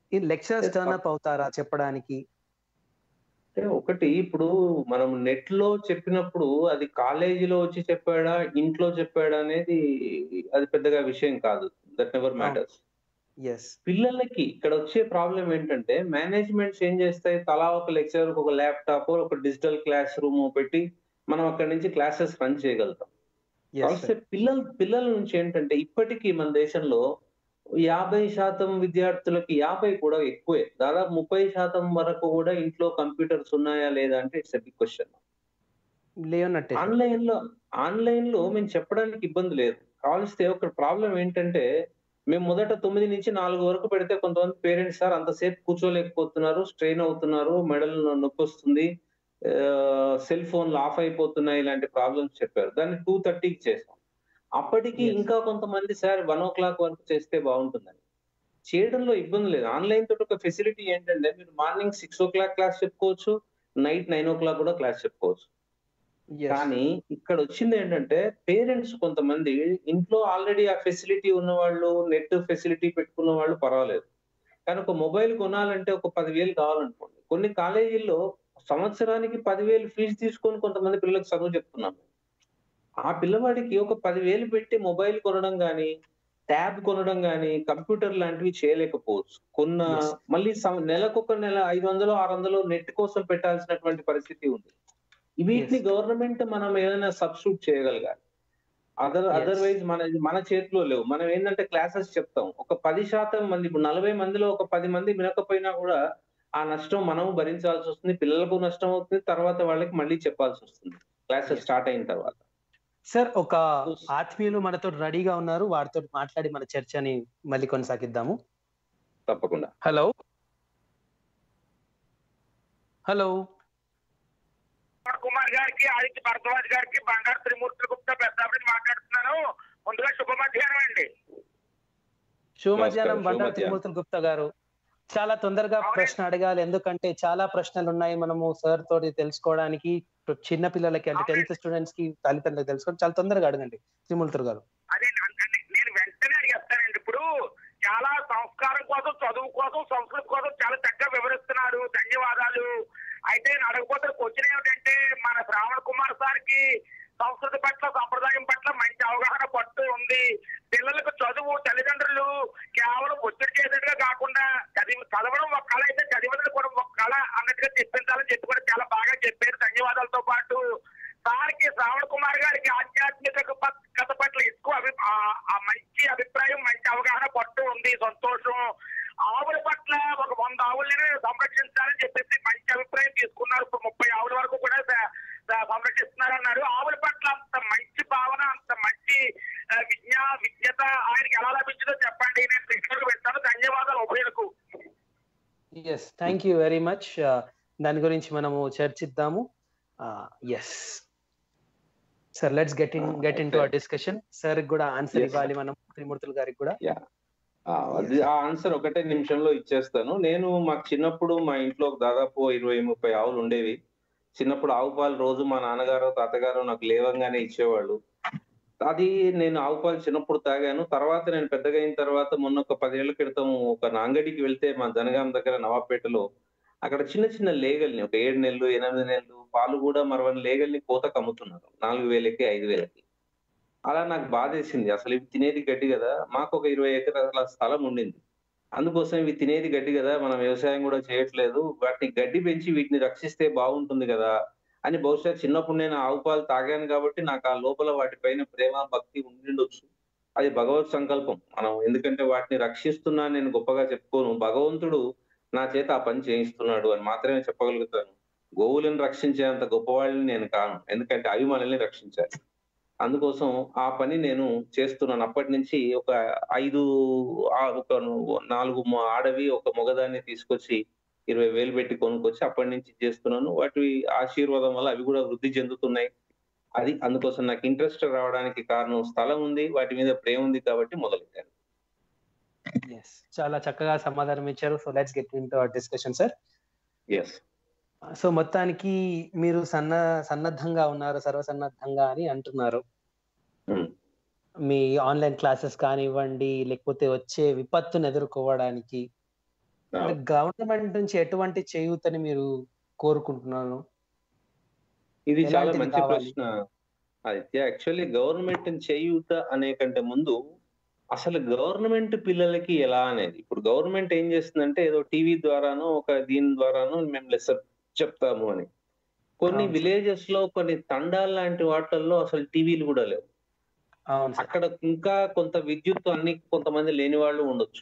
ఈ లెక్చరర్స్ Yes, టర్న్ అప్ అవుతారా చెప్పడానికి అంటే ఒకటి ఇప్పుడు మనం నెట్ లో చెప్పినప్పుడు అది కాలేజీలో వచ్చి చెప్పాడా ఇంట్లో చెప్పాడా అనేది అది పెద్దగా విషయం కాదు దట్ నెవర్ మ్యాటర్స్ ఎస్ పిల్లలకి ఇక్కడ వచ్చే ప్రాబ్లం ఏంటంటే మేనేజ్మెంట్స్ ఏం చేస్తాయి తలా ఒక లెక్చర్ ఒక ల్యాప్టాప్ ఒక డిజిటల్ క్లాస్ రూమ్ పెట్టి మనం అక్కడి నుంచి క్లాసెస్ రన్ చేయగలుగుతాం కాకపోతే పిల్లల పిల్లల నుంచి ఏంటంటే ఇప్పటికీ మన దేశంలో యాభై శాతం విద్యార్థులకి యాభై కూడా ఎక్కువే దాదాపు ముప్పై శాతం వరకు కూడా ఇంట్లో కంప్యూటర్స్ ఉన్నాయా లేదా అంటే ఇట్స్ ఎ బిగ్ క్వశ్చన్ లేవన్నట్టే ఆన్లైన్ లో ఆన్లైన్ లో మేము చెప్పడానికి ఇబ్బంది లేదు కావలిస్తే ఒక ప్రాబ్లం ఏంటంటే మేము మొదట తొమ్మిది నుంచి నాలుగు వరకు పెడితే కొంతమంది పేరెంట్స్ సార్ అంతసేపు కూర్చోలేకపోతున్నారు స్ట్రెయిన్ అవుతున్నారు మెడల్ నొప్పి వస్తుంది సెల్ ఫోన్లు ఆఫ్ అయిపోతున్నాయి ఇలాంటి ప్రాబ్లమ్స్ చెప్పారు దాన్ని టూ థర్టీకి చేసాం అప్పటికి Yes. ఇంకా కొంతమంది సార్ వన్ ఓ క్లాక్ వరకు చేస్తే బాగుంటుందని చేయడంలో ఇబ్బంది లేదు ఆన్లైన్ తోటి ఒక ఫెసిలిటీ ఏంటంటే మీరు morning six o'clock class చెప్పుకోవచ్చు నైట్ నైన్ ఓ క్లాక్ కూడా క్లాస్ చెప్పుకోవచ్చు కానీ ఇక్కడ వచ్చింది ఏంటంటే పేరెంట్స్ కొంతమంది ఇంట్లో ఆల్రెడీ ఆ ఫెసిలిటీ ఉన్న వాళ్ళు నెట్ ఫెసిలిటీ పెట్టుకున్న వాళ్ళు పర్వాలేదు కానీ ఒక మొబైల్ కొనాలంటే ఒక పదివేలు కావాలనుకోండి కొన్ని కాలేజీల్లో సంవత్సరానికి పదివేలు ఫీజు తీసుకొని కొంతమంది పిల్లలకు చదువు చెప్తున్నాం ఆ పిల్లవాడికి ఒక పదివేలు పెట్టి మొబైల్ కొనడం కానీ ట్యాబ్ కొనడం కానీ కంప్యూటర్ లాంటివి చేయలేకపోవచ్చు కొన్న Yes. మళ్ళీ సం- నెలకొక నెల ఐదు వందలు ఆరు వందలు నెట్ కోసం పెట్టాల్సినటువంటి పరిస్థితి ఉంది వీటిని Yes. గవర్నమెంట్ మనం ఏదైనా సబ్స్టిట్యూట్ చేయగలగాలి అదర్ Yes. అదర్వైజ్ మన మన చేతిలో లేవు మనం ఏంటంటే క్లాసెస్ చెప్తాం ఒక పది శాతం మంది ఇప్పుడు నలభై మందిలో ఒక పది మంది వినకపోయినా కూడా ఆ నష్టం మనం భరించాల్సి వస్తుంది పిల్లలకు నష్టం అవుతుంది తర్వాత వాళ్ళకి మళ్ళీ చెప్పాల్సి వస్తుంది క్లాసెస్ స్టార్ట్ అయిన తర్వాత సార్ ఒక Yes. ఆత్మీయులు మనతో రెడీగా ఉన్నారు వారితో మాట్లాడి మన చర్చని మళ్ళీ కొనసాగిద్దాము తప్పకుండా హలో హలో కుమార్ గారికి ఆదిత్య భరద్వాజ్ గారికి బంగారు త్రిమూర్తుల గుప్తా పెద్దాపురి మాట్లాడుతున్నాను ముందుగా శుభ మధ్యాహ్నం అండి శుభ మధ్యాహ్నం నమస్కారం, బండారు శుభ త్రిమూర్తుల గుప్తా గారు చాలా తొందరగా ప్రశ్న అడగాలి ఎందుకంటే చాలా ప్రశ్నలు ఉన్నాయి మనము సార్ తోటి తెలుసుకోవడానికి చిన్న పిల్లలకి అంటే టెన్త్ స్టూడెంట్స్ కి తల్లిదండ్రులకు తెలుసుకోవడం చాలా తొందరగా అడగండి త్రిమూర్తులు గారు అదే అంటే నేను వెంటనే అడిగేస్తానండి ఇప్పుడు చాలా సంస్కారం కోసం చదువు కోసం సంస్కృతి కోసం చాలా చక్కగా వివరిస్తున్నారు ధన్యవాదాలు అయితే నేను అడగబోతున్న క్వశ్చన్ ఏమిటంటే మన శ్రావణ్ కుమార్ సార్కి సంస్కృతి పట్ల సంప్రదాయం పట్ల మంచి అవగాహన పట్టు ఉంది పిల్లలకు చదువు తల్లిదండ్రులు కేవలం ఒత్తిడి చేసేట్టుగా కాకుండా చదివి చదవడం ఒక కళ అయితే చదివడం కూడా ఒక కళ అన్నట్టుగా చెప్పించాలని చెప్పి కూడా చాలా బాగా చెప్పారు ధన్యవాదాలతో పాటు సార్కి శ్రావణ్ కుమార్ గారికి ఆధ్యాత్మిక ప- కథ పట్ల ఎక్కువ అభి ఆ- ఆ మంచి అభిప్రాయం మంచి అవగాహన పట్టు ఉంది సంతోషం ఆవుల పట్ల ఒక వంద ఆవులని సంరక్షించాలని చెప్పేసి మంచి అభిప్రాయం తీసుకున్నారు ఇప్పుడు ముప్పై ఆవుల వరకు కూడా స- స- సంరక్షిస్తున్నారన్నారు ఆవుల పట్ల అంత మంచి భావన అంత మంచి ఆ, విజ్ఞా విజ్ఞత ఆయనకి ఎలా లభించిందో చెప్పండి నేను కృష్ణుడు పెడతాను ధన్యవాదాలు ఉభయులకు yes thank you very much దాని గురించి మనము చర్చిద్దాము yes sir let's get in Ah, get in to sir. Our discussion sir కూడా ఆన్సర్ Yes, ఇవ్వాలి మనం త్రిమూర్తులు గారికి కూడా ఆ, అది ఆ ఆన్సర్ ఒకటే నిమిషంలో ఇచ్చేస్తాను నేను మాకు చిన్నప్పుడు మా ఇంట్లో దాదాపు ఇరవై ముప్పై ఆవులు ఉండేవి చిన్నప్పుడు ఆవు పాలు రోజు మా నాన్నగారు తాతగారు నాకు లేవంగానే ఇచ్చేవాళ్ళు అది నేను ఆవు పాలు చిన్నప్పుడు తాగాను తర్వాత నేను పెద్దగా అయిన తర్వాత మొన్న ఒక పదేళ్ల క్రితం ఒక నాంగడికి వెళ్తే మా జనగాం దగ్గర నవాబేటలో అక్కడ చిన్న చిన్న లేగల్ని ఒక ఏడు నెలలు ఎనిమిది నెలలు పాలు కూడా మరవని లేగల్ని కోతకు అమ్ముతున్నారు నాలుగు వేలకి ఐదు వేలకి అలా నాకు బాధేసింది అసలు ఇవి తినేది గడ్డి కదా మాకు ఒక ఇరవై ఎకరాల స్థలం ఉండింది అందుకోసం ఇవి తినేది గడ్డి కదా మనం వ్యవసాయం కూడా చేయట్లేదు వాటిని గడ్డి పెంచి వీటిని రక్షిస్తే బాగుంటుంది కదా అని బహుశా చిన్నప్పుడు నేను ఆవు పాలు తాగాను కాబట్టి నాకు ఆ లోపల వాటిపైన ప్రేమ భక్తి ఉండిండొచ్చు అది భగవత్ సంకల్పం మనం ఎందుకంటే వాటిని రక్షిస్తున్నా నేను గొప్పగా చెప్పుకోను భగవంతుడు నా చేత ఆ పని చేయిస్తున్నాడు అని మాత్రమే చెప్పగలుగుతాను గోవులను రక్షించేంత గొప్పవాళ్ళని నేను కాను ఎందుకంటే అవి మనల్ని రక్షించాలి అందుకోసం ఆ పని నేను చేస్తున్నాను అప్పటి నుంచి ఒక ఐదు ఆ- ఒక నాలుగు మొ- ఆడవి ఒక మొగదాన్ని తీసుకొచ్చి ఇరవై వేలు పెట్టి కొనుక్కొచ్చి అప్పటి నుంచి చేస్తున్నాను వాటి ఆశీర్వాదం వల్ల అవి కూడా వృద్ధి చెందుతున్నాయి అది అందుకోసం నాకు ఇంట్రెస్ట్ రావడానికి కారణం స్థలం ఉంది వాటి మీద ప్రేమ ఉంది కాబట్టి మొదలెట్టాను ఎస్ చాలా చక్కగా సమాధానం ఇచ్చారు so let's get in to our discussion sir yes so మొత్తానికి మీరు సన్న సన్నద్ధంగా ఉన్నారు సర్వసన్నద్ధంగా అని అంటున్నారు మీ ఆన్లైన్ క్లాసెస్ కానివ్వండి లేకపోతే వచ్చే విపత్తును ఎదుర్కోవడానికి మరి గవర్నమెంట్ నుంచి ఎటువంటి చేయూతని మీరు కోరుకుంటున్నాను ఇది చాలా ఎలాంటిది మంచి కావాలి? ప్రశ్న ఆదిత్య యాక్చువల్లీ గవర్నమెంట్ చేయూత అనే కంటే ముందు అసలు గవర్నమెంట్ పిల్లలకి ఎలా అనేది ఇప్పుడు గవర్నమెంట్ ఏం చేస్తుందంటే ఏదో టీవీ ద్వారానో ఒక దీని ద్వారానో మేము లెసన్ చెప్తాము అని కొన్ని అవును సార్. విలేజెస్ లో కొన్ని తండాలు లాంటి వాటిల్లో అసలు టీవీలు కూడా లేవు అవును సార్ అక్కడ ఇంకా కొంత విద్యుత్ అన్ని కొంతమంది లేని వాళ్ళు ఉండొచ్చు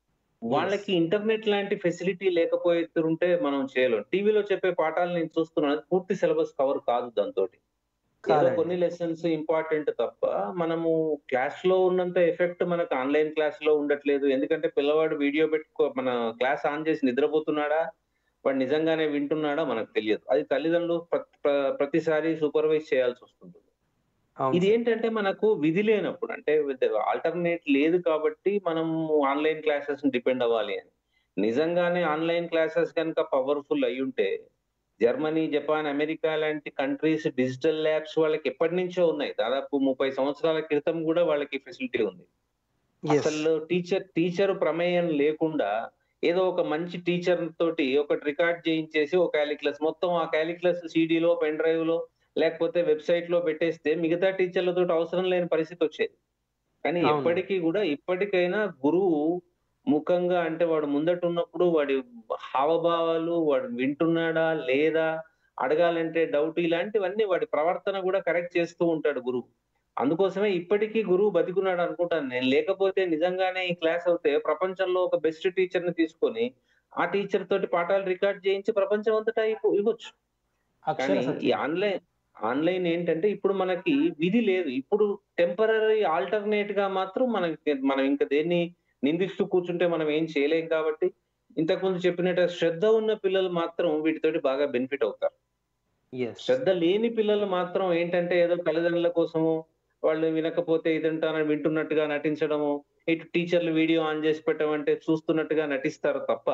వాళ్ళకి ఇంటర్నెట్ లాంటి ఫెసిలిటీ లేకపోతుంటే మనం చేయలేం టీవీలో చెప్పే పాఠాలు నేను చూస్తున్నాను పూర్తి సిలబస్ కవర్ కాదు దాంతో ఏదో కాదండి. కొన్ని లెసన్స్ ఇంపార్టెంట్ తప్ప మనము క్లాస్ లో ఉన్నంత ఎఫెక్ట్ మనకు ఆన్లైన్ క్లాస్ లో ఉండట్లేదు ఎందుకంటే పిల్లవాడు వీడియో పెట్టుకో మన క్లాస్ ఆన్ చేసి నిద్రపోతున్నాడా వాడు నిజంగానే వింటున్నాడా మనకు తెలియదు అది తల్లిదండ్రులు ప్ర- ప్ర- ప్రతిసారి సూపర్వైజ్ చేయాల్సి వస్తుంది అవును ఇది సార్. ఏంటంటే మనకు విధి లేనప్పుడు అంటే ఆల్టర్నేట్ లేదు కాబట్టి మనం ఆన్లైన్ క్లాసెస్ డిపెండ్ అవ్వాలి అని నిజంగానే ఆన్లైన్ క్లాసెస్ కనుక పవర్ఫుల్ అయి ఉంటే జర్మనీ జపాన్ అమెరికా లాంటి కంట్రీస్ డిజిటల్ ల్యాబ్స్ వాళ్ళకి ఎప్పటి నుంచో ఉన్నాయి దాదాపు ముప్పై సంవత్సరాల క్రితం కూడా వాళ్ళకి ఫెసిలిటీ ఉంది Yes. అసలు టీచర్ టీచర్ ప్రమేయం లేకుండా ఏదో ఒక మంచి టీచర్ తోటి ఒకటి రికార్డ్ చేయించేసి ఒక క్యాలిక్యులస్ మొత్తం ఆ క్యాలిక్యులస్ సిడీలో పెన్ డ్రైవ్ లో లేకపోతే వెబ్సైట్ లో పెట్టేస్తే మిగతా టీచర్లతో అవసరం లేని పరిస్థితి వచ్చేది కానీ అవును. ఎప్పటికీ కూడా ఇప్పటికైనా గురువు ముఖంగా అంటే వాడు ముందట ఉన్నప్పుడు వాడి హావభావాలు వాడు వింటున్నాడా లేదా అడగాలంటే డౌట్ ఇలాంటివన్నీ వాడి ప్రవర్తన కూడా కరెక్ట్ చేస్తూ ఉంటాడు గురువు అందుకోసమే ఇప్పటికీ గురువు బతికున్నాడు అనుకుంటాను నేను లేకపోతే నిజంగానే ఈ క్లాస్ అవుతే ప్రపంచంలో ఒక బెస్ట్ టీచర్ ని తీసుకొని ఆ టీచర్ తోటి పాఠాలు రికార్డ్ చేయించి ప్రపంచం అంతటా ఇవ్వ- ఇవ్వచ్చు అక్షర కానీ ఈ సత్యం. ఆన్లైన్ ఆన్లైన్ ఏంటంటే ఇప్పుడు మనకి విధి లేదు ఇప్పుడు టెంపరీ ఆల్టర్నేట్ గా మాత్రం మనకి మనం ఇంకా దేన్ని నిందిస్తూ కూర్చుంటే మనం ఏం చేయలేం కాబట్టి ఇంతకుముందు చెప్పినట్టు శ్రద్ధ ఉన్న పిల్లలు మాత్రం వీటితోటి బాగా బెనిఫిట్ అవుతారు Yes. శ్రద్ధ లేని పిల్లలు మాత్రం ఏంటంటే ఏదో తల్లిదండ్రుల కోసము వాళ్ళు వినకపోతే ఇదంటారని వింటున్నట్టుగా నటించడము ఇటు టీచర్లు వీడియో ఆన్ చేసి పెట్టమంటే చూస్తున్నట్టుగా నటిస్తారు తప్ప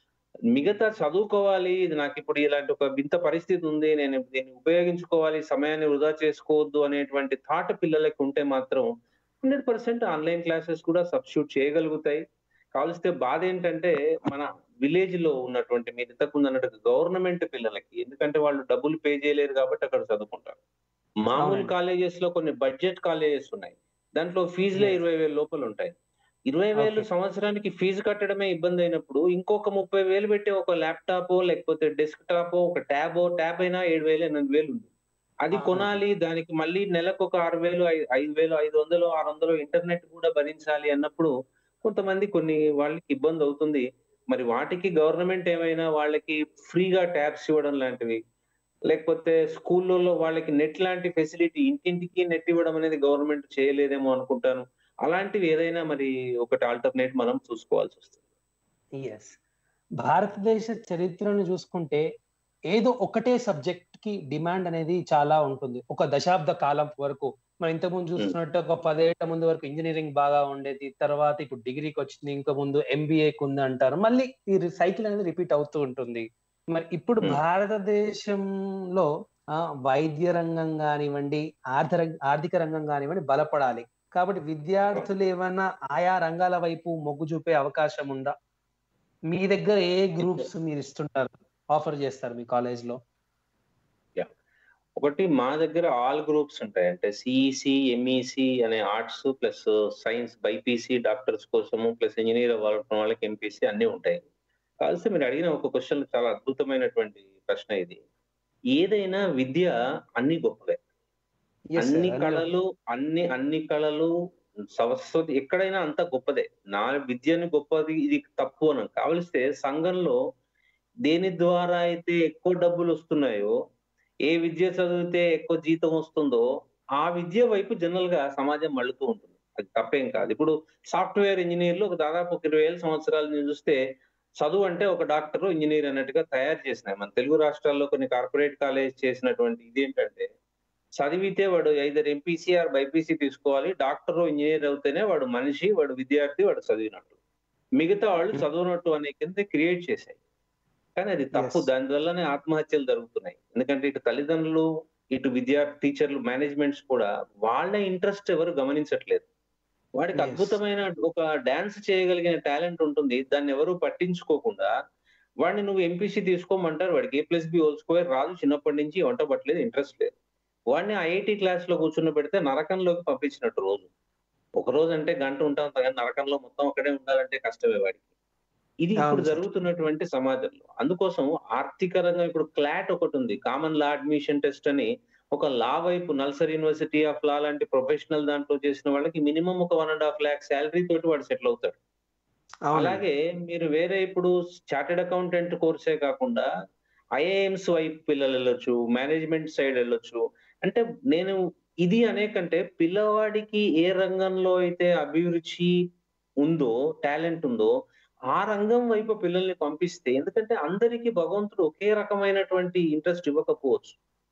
మిగతా చదువుకోవాలి ఇది నాకు ఇప్పుడు ఇలాంటి ఒక వింత పరిస్థితి ఉంది నేను దీన్ని ఉపయోగించుకోవాలి సమయాన్ని వృధా చేసుకోవద్దు అనేటువంటి థాట్ పిల్లలకి ఉంటే మాత్రం హండ్రెడ్ పర్సెంట్ ఆన్లైన్ క్లాసెస్ కూడా సబ్స్టిట్యూట్ చేయగలుగుతాయి కావలిస్తే బాధ ఏంటంటే మన విలేజ్ లో ఉన్నటువంటి మీరు ఇంతకుముందు అన్నట్టు గవర్నమెంట్ పిల్లలకి ఎందుకంటే వాళ్ళు డబ్బులు పే చేయలేరు కాబట్టి అక్కడ చదువుకుంటారు మామూలు అవునండి. కాలేజెస్ లో కొన్ని బడ్జెట్ కాలేజెస్ ఉన్నాయి దాంట్లో ఫీజులే Yes. ఇరవై వేల లోపల ఉంటాయి ఇరవై వేలు Okay. సంవత్సరానికి ఫీజు కట్టడమే ఇబ్బంది అయినప్పుడు ఇంకొక ముప్పై వేలు పెట్టి ఒక ల్యాప్టాప్ లేకపోతే డెస్క్ టాప్ ఒక ట్యాబ్ ట్యాబ్ అయినా ఏడు వేలు ఎనిమిది వేలు ఉంది అది Ah. కొనాలి దానికి మళ్ళీ నెలకు ఒక ఆరు వేలు ఐ- ఐదు వేలు ఐదు వందలు ఆరు వందలు ఇంటర్నెట్ కూడా భరించాలి అన్నప్పుడు కొంతమంది కొన్ని వాళ్ళకి ఇబ్బంది అవుతుంది మరి వాటికి గవర్నమెంట్ ఏమైనా వాళ్ళకి ఫ్రీగా ట్యాబ్స్ ఇవ్వడం లాంటివి లేకపోతే స్కూళ్ళలో వాళ్ళకి నెట్ లాంటి ఫెసిలిటీ ఇంటింటికి నెట్ ఇవ్వడం అనేది గవర్నమెంట్ చేయలేదేమో అనుకుంటాను అలాంటివి ఏదైనా మరి ఒకటి ఆల్టర్నేట్ మనం చూసుకోవాల్సి వస్తుంది ఎస్ భారతదేశ చరిత్రను చూసుకుంటే ఏదో ఒకటే సబ్జెక్ట్ కి డిమాండ్ అనేది చాలా ఉంటుంది ఒక దశాబ్ద కాలం వరకు మనం ఇంతకుముందు చూస్తున్నట్టు ఒక పదేళ్ల ముందు వరకు ఇంజనీరింగ్ బాగా ఉండేది తర్వాత ఇప్పుడు డిగ్రీకి వచ్చింది ఇంకా ముందు ఎంబీఏకి ఉంది అంటారు మళ్ళీ ఈ సైకిల్ అనేది రిపీట్ అవుతూ ఉంటుంది మరి ఇప్పుడు Hmm. భారతదేశంలో ఆ, వైద్య రంగం కానివ్వండి ఆర్థిక ఆర్థిక రంగం కానివ్వండి బలపడాలి కాబట్టి విద్యార్థులు ఏమైనా ఆయా రంగాల వైపు మొగ్గు చూపే అవకాశం ఉందా మీ దగ్గర ఏ గ్రూప్స్ మీరు ఇస్తుంటారు ఆఫర్ చేస్తారు మీ కాలేజ్ లో ఒకటి మా దగ్గర ఆల్ గ్రూప్స్ ఉంటాయి అంటే సిఈసి ఎంఈసి అనే arts plus science BiPC doctors కోసము ప్లస్ ఇంజనీర్ అవ్వాలనుకున్న వాళ్ళకి ఎంపీసీ అన్ని ఉంటాయి కాల్సి మీరు అడిగిన ఒక క్వశ్చన్ చాలా అద్భుతమైనటువంటి ప్రశ్న ఇది ఏదైనా విద్య అన్ని గొప్పవే Yes, sir. అన్ని అన్ని- కళలు అన్ని అన్ని కళలు సరస్వతి ఎక్కడైనా అంత గొప్పదే నా విద్యని గొప్పది ఇది తప్పు అని కావలిస్తే సంఘంలో దేని ద్వారా అయితే ఎక్కువ డబ్బులు వస్తున్నాయో ఏ విద్య చదివితే ఎక్కువ జీతం వస్తుందో ఆ విద్య వైపు జనరల్ గా సమాజం మళ్ళుతూ ఉంటుంది అది తప్పేం కాదు ఇప్పుడు సాఫ్ట్వేర్ ఇంజనీర్లు ఒక దాదాపు ఒక ఇరవై వేల సంవత్సరాల నుంచి చూస్తే చదువు అంటే ఒక డాక్టర్ ఇంజనీర్ అన్నట్టుగా తయారు చేసినాయి మన తెలుగు రాష్ట్రాల్లో కొన్ని కార్పొరేట్ కాలేజ్ చేసినటువంటి ఇది ఏంటంటే చదివితే వాడు ఐదర్ ఎంపీసీ ఆర్ బైపీసీ తీసుకోవాలి డాక్టర్ ఇంజనీర్ అవుతేనే వాడు మనిషి వాడు విద్యార్థి వాడు చదివినట్టు మిగతా వాళ్ళు చదవనట్టు అనే కింద క్రియేట్ చేశాయి కానీ అది తప్పు Yes. దానివల్లనే ఆత్మహత్యలు జరుగుతున్నాయి ఎందుకంటే ఇటు తల్లిదండ్రులు ఇటు విద్యార్థి టీచర్లు మేనేజ్మెంట్స్ కూడా వాళ్ళ ఇంట్రెస్ట్ ఎవరు గమనించట్లేదు వాడికి Yes. అద్భుతమైన ఒక డాన్స్ చేయగలిగిన టాలెంట్ ఉంటుంది దాన్ని ఎవరు పట్టించుకోకుండా వాడిని నువ్వు ఎంపీసీ తీసుకోమంటారు వాడికి a plus b whole square రాదు చిన్నప్పటి నుంచి వంట పట్టలేదు ఇంట్రెస్ట్ లేదు వాడిని ఐఐటి క్లాస్ లో కూర్చుని పెడితే నరకంలోకి పంపించినట్టు రోజు ఒక రోజు అంటే గంట ఉంటాం కానీ నరకంలో మొత్తం ఒకడే ఉండాలంటే కష్టమే వాడికి ఇది ఇప్పుడు అవును సార్. జరుగుతున్నటువంటి సమాజంలో అందుకోసం ఆర్థికరంగా ఇప్పుడు క్లాట్ ఒకటి ఉంది కామన్ లా అడ్మిషన్ టెస్ట్ అని ఒక లా వైపు నల్సర్ యూనివర్సిటీ ఆఫ్ లా లాంటి ప్రొఫెషనల్ దాంట్లో చేసిన వాళ్ళకి మినిమం ఒక one and half lakh salary తోటి వాడు సెటిల్ అవుతాడు అవును అలాగే మీరు వేరే ఇప్పుడు చార్టెడ్ అకౌంటెంట్ కోర్సే కాకుండా ఐఏఎంస్ వైపు పిల్లలు వెళ్ళొచ్చు మేనేజ్మెంట్ సైడ్ వెళ్ళొచ్చు అంటే నేను ఇది అనేకంటే పిల్లవాడికి ఏ రంగంలో అయితే అభిరుచి ఉందో టాలెంట్ ఉందో ఆ రంగం వైపు పిల్లల్ని పంపిస్తే ఎందుకంటే అందరికీ భగవంతుడు ఒకే రకమైనటువంటి ఇంట్రెస్ట్ ఇవ్వకపోవచ్చు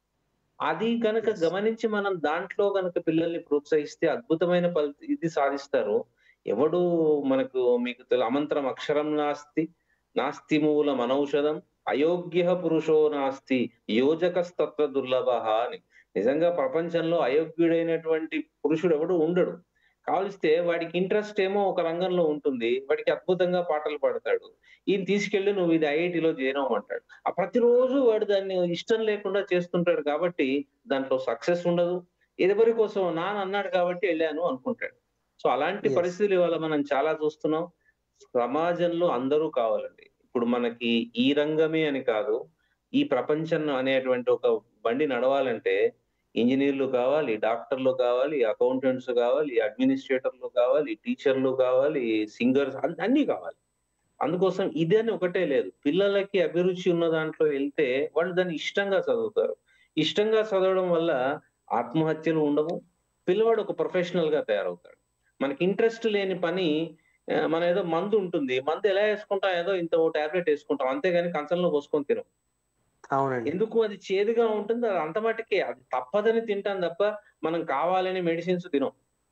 అది కనుక Yes. గమనించి మనం దాంట్లో కనుక పిల్లల్ని ప్రోత్సహిస్తే అద్భుతమైన ఫలి ఇది సాధిస్తారు ఎవడు మనకు మీకు తెలు అమంతరం అక్షరం నాస్తి నాస్తి మూల మనౌషధం అయోగ్య పురుషో నాస్తి యోజకస్తత్వ దుర్లభ అని నిజంగా ప్రపంచంలో అయోగ్యుడైనటువంటి పురుషుడు ఎవడు ఉండడు కావలిస్తే వాడికి ఇంట్రెస్ట్ ఏమో ఒక రంగంలో ఉంటుంది వాడికి అద్భుతంగా పాటలు పాడతాడు ఈయన తీసుకెళ్లి నువ్వు ఇది ఐఐటిలో చేరమంటాడు ఆ ప్రతిరోజు వాడు దాన్ని ఇష్టం లేకుండా చేస్తుంటాడు కాబట్టి దాంట్లో సక్సెస్ ఉండదు ఎదబరి కోసం నాన్న అన్నాడు కాబట్టి వెళ్ళాను అనుకుంటాడు సో అలాంటి Yes. పరిస్థితులు ఇవాళ మనం చాలా చూస్తున్నాం సమాజంలో అందరూ కావాలండి ఇప్పుడు మనకి ఈ రంగమే అని కాదు ఈ ప్రపంచం అనేటువంటి ఒక బండి నడవాలంటే ఇంజనీర్లు కావాలి డాక్టర్లు కావాలి అకౌంటెంట్స్ కావాలి అడ్మినిస్ట్రేటర్లు కావాలి టీచర్లు కావాలి సింగర్స్ అన్ని కావాలి అందుకోసం ఇదే అని ఒకటే లేదు పిల్లలకి అభిరుచి ఉన్న దాంట్లో వెళ్తే వాళ్ళు దాన్ని ఇష్టంగా చదువుతారు ఇష్టంగా చదవడం వల్ల ఆత్మహత్యలు ఉండవు పిల్లవాడు ఒక ప్రొఫెషనల్ గా తయారవుతాడు మనకి ఇంట్రెస్ట్ లేని పని ఆ, మనం ఏదో మందు ఉంటుంది మందు ఎలా వేసుకుంటాం ఏదో ఇంత ఓ టాబ్లెట్ వేసుకుంటాం అంతేగాని కంచంలో పోసుకొని తినం అవునండి ఎందుకు అది చేదుగా ఉంటుంది అది అంత మటుకే అది తప్పదని తింటాం తప్ప మనం కావాలని మెడిసిన్స్ తినం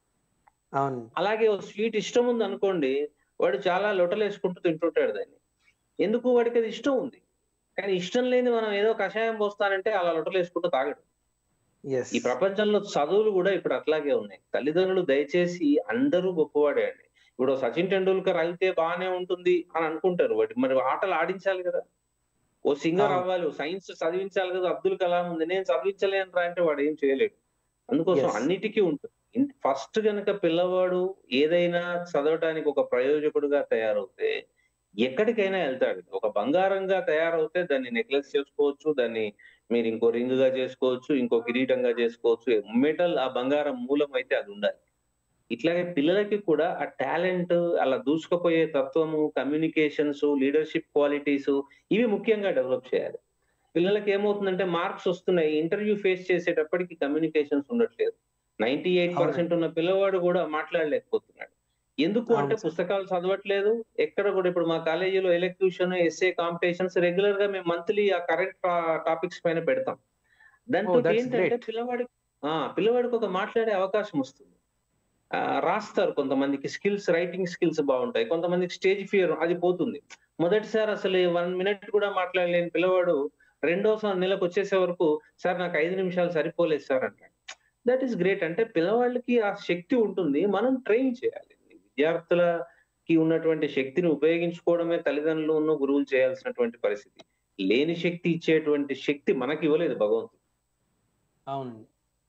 అవును అలాగే ఓ స్వీట్ ఇష్టం ఉంది అనుకోండి వాడు చాలా లొటలు వేసుకుంటూ తింటుంటాడు దాన్ని ఎందుకు వాడికి అది ఇష్టం ఉంది కానీ ఇష్టం లేని మనం ఏదో కషాయం పోస్తానంటే అలా లొటలు వేసుకుంటూ తాగడు ఎస్ ఈ ప్రపంచంలో చదువులు కూడా ఇప్పుడు అట్లాగే ఉన్నాయి తల్లిదండ్రులు దయచేసి అందరూ గొప్పవాడే అండి ఇప్పుడు సచిన్ టెండూల్కర్ అయితే బాగానే ఉంటుంది అని అనుకుంటారు వాటి మరి ఆటలు ఆడించాలి కదా ఓ సింగర్ అవును. అవ్వాలి ఓ సైన్స్ చదివించాలి కదా అబ్దుల్ కలాం ఉంది నేను చదివించలేను రా అంటే వాడు ఏం చేయలేడు అందుకోసం Yes. అన్నిటికీ ఉంటుంది ఫస్ట్ గనక పిల్లవాడు ఏదైనా చదవటానికి ఒక ప్రయోజకుడుగా తయారవుతే ఎక్కడికైనా వెళ్తాడు ఒక బంగారంగా తయారవుతే దాన్ని నెక్లెస్ చేసుకోవచ్చు దాన్ని మీరు ఇంకో రింగ్ గా చేసుకోవచ్చు ఇంకో కిరీటంగా చేసుకోవచ్చు మెటల్ ఆ బంగారం మూలం అయితే అది ఉండాలి ఇట్లాగే పిల్లలకి కూడా ఆ టాలెంట్ అలా దూసుకుపోయే తత్వము కమ్యూనికేషన్స్ లీడర్షిప్ క్వాలిటీస్ ఇవి ముఖ్యంగా డెవలప్ చేయాలి పిల్లలకి ఏమవుతుందంటే మార్క్స్ వస్తున్నాయి ఇంటర్వ్యూ ఫేస్ చేసేటప్పటికి కమ్యూనికేషన్స్ ఉండట్లేదు నైన్టీ ఎయిట్ పర్సెంట్ ఉన్న పిల్లవాడు కూడా మాట్లాడలేకపోతున్నాడు ఎందుకు అంటే అవును సార్. పుస్తకాలు చదవట్లేదు ఎక్కడ కూడా ఇప్పుడు మా కాలేజీలో ఎలక్యూషన్ ఎస్ఏ కాంపిటీషన్స్ రెగ్యులర్ గా మేము మంత్లీ ఆ కరెంట్ టాపిక్స్ పైన పెడతాం దాంతో that's ఏంటంటే great. పిల్లవాడికి ఆ పిల్లవాడికి ఒక మాట్లాడే అవకాశం వస్తుంది ఆ, రాస్తారు కొంతమందికి స్కిల్స్ రైటింగ్ స్కిల్స్ బాగుంటాయి కొంతమందికి స్టేజ్ ఫియర్ అది పోతుంది మొదటిసారి అసలు వన్ మినిట్ కూడా మాట్లాడలేని పిల్లవాడు రెండోసారి నెలకు వచ్చేసే వరకు సార్ నాకు ఐదు నిమిషాలు సరిపోలేదు సార్ అంటాడు దట్ ఈస్ గ్రేట్ అంటే పిల్లవాళ్ళకి ఆ శక్తి ఉంటుంది మనం ట్రైన్ చేయాలి విద్యార్థులకి ఉన్నటువంటి శక్తిని ఉపయోగించుకోవడమే తల్లిదండ్రులు ఉన్న గురువులు చేయాల్సినటువంటి పరిస్థితి లేని శక్తి ఇచ్చేటువంటి శక్తి మనకి ఇవ్వలేదు భగవంతుడు అవునండి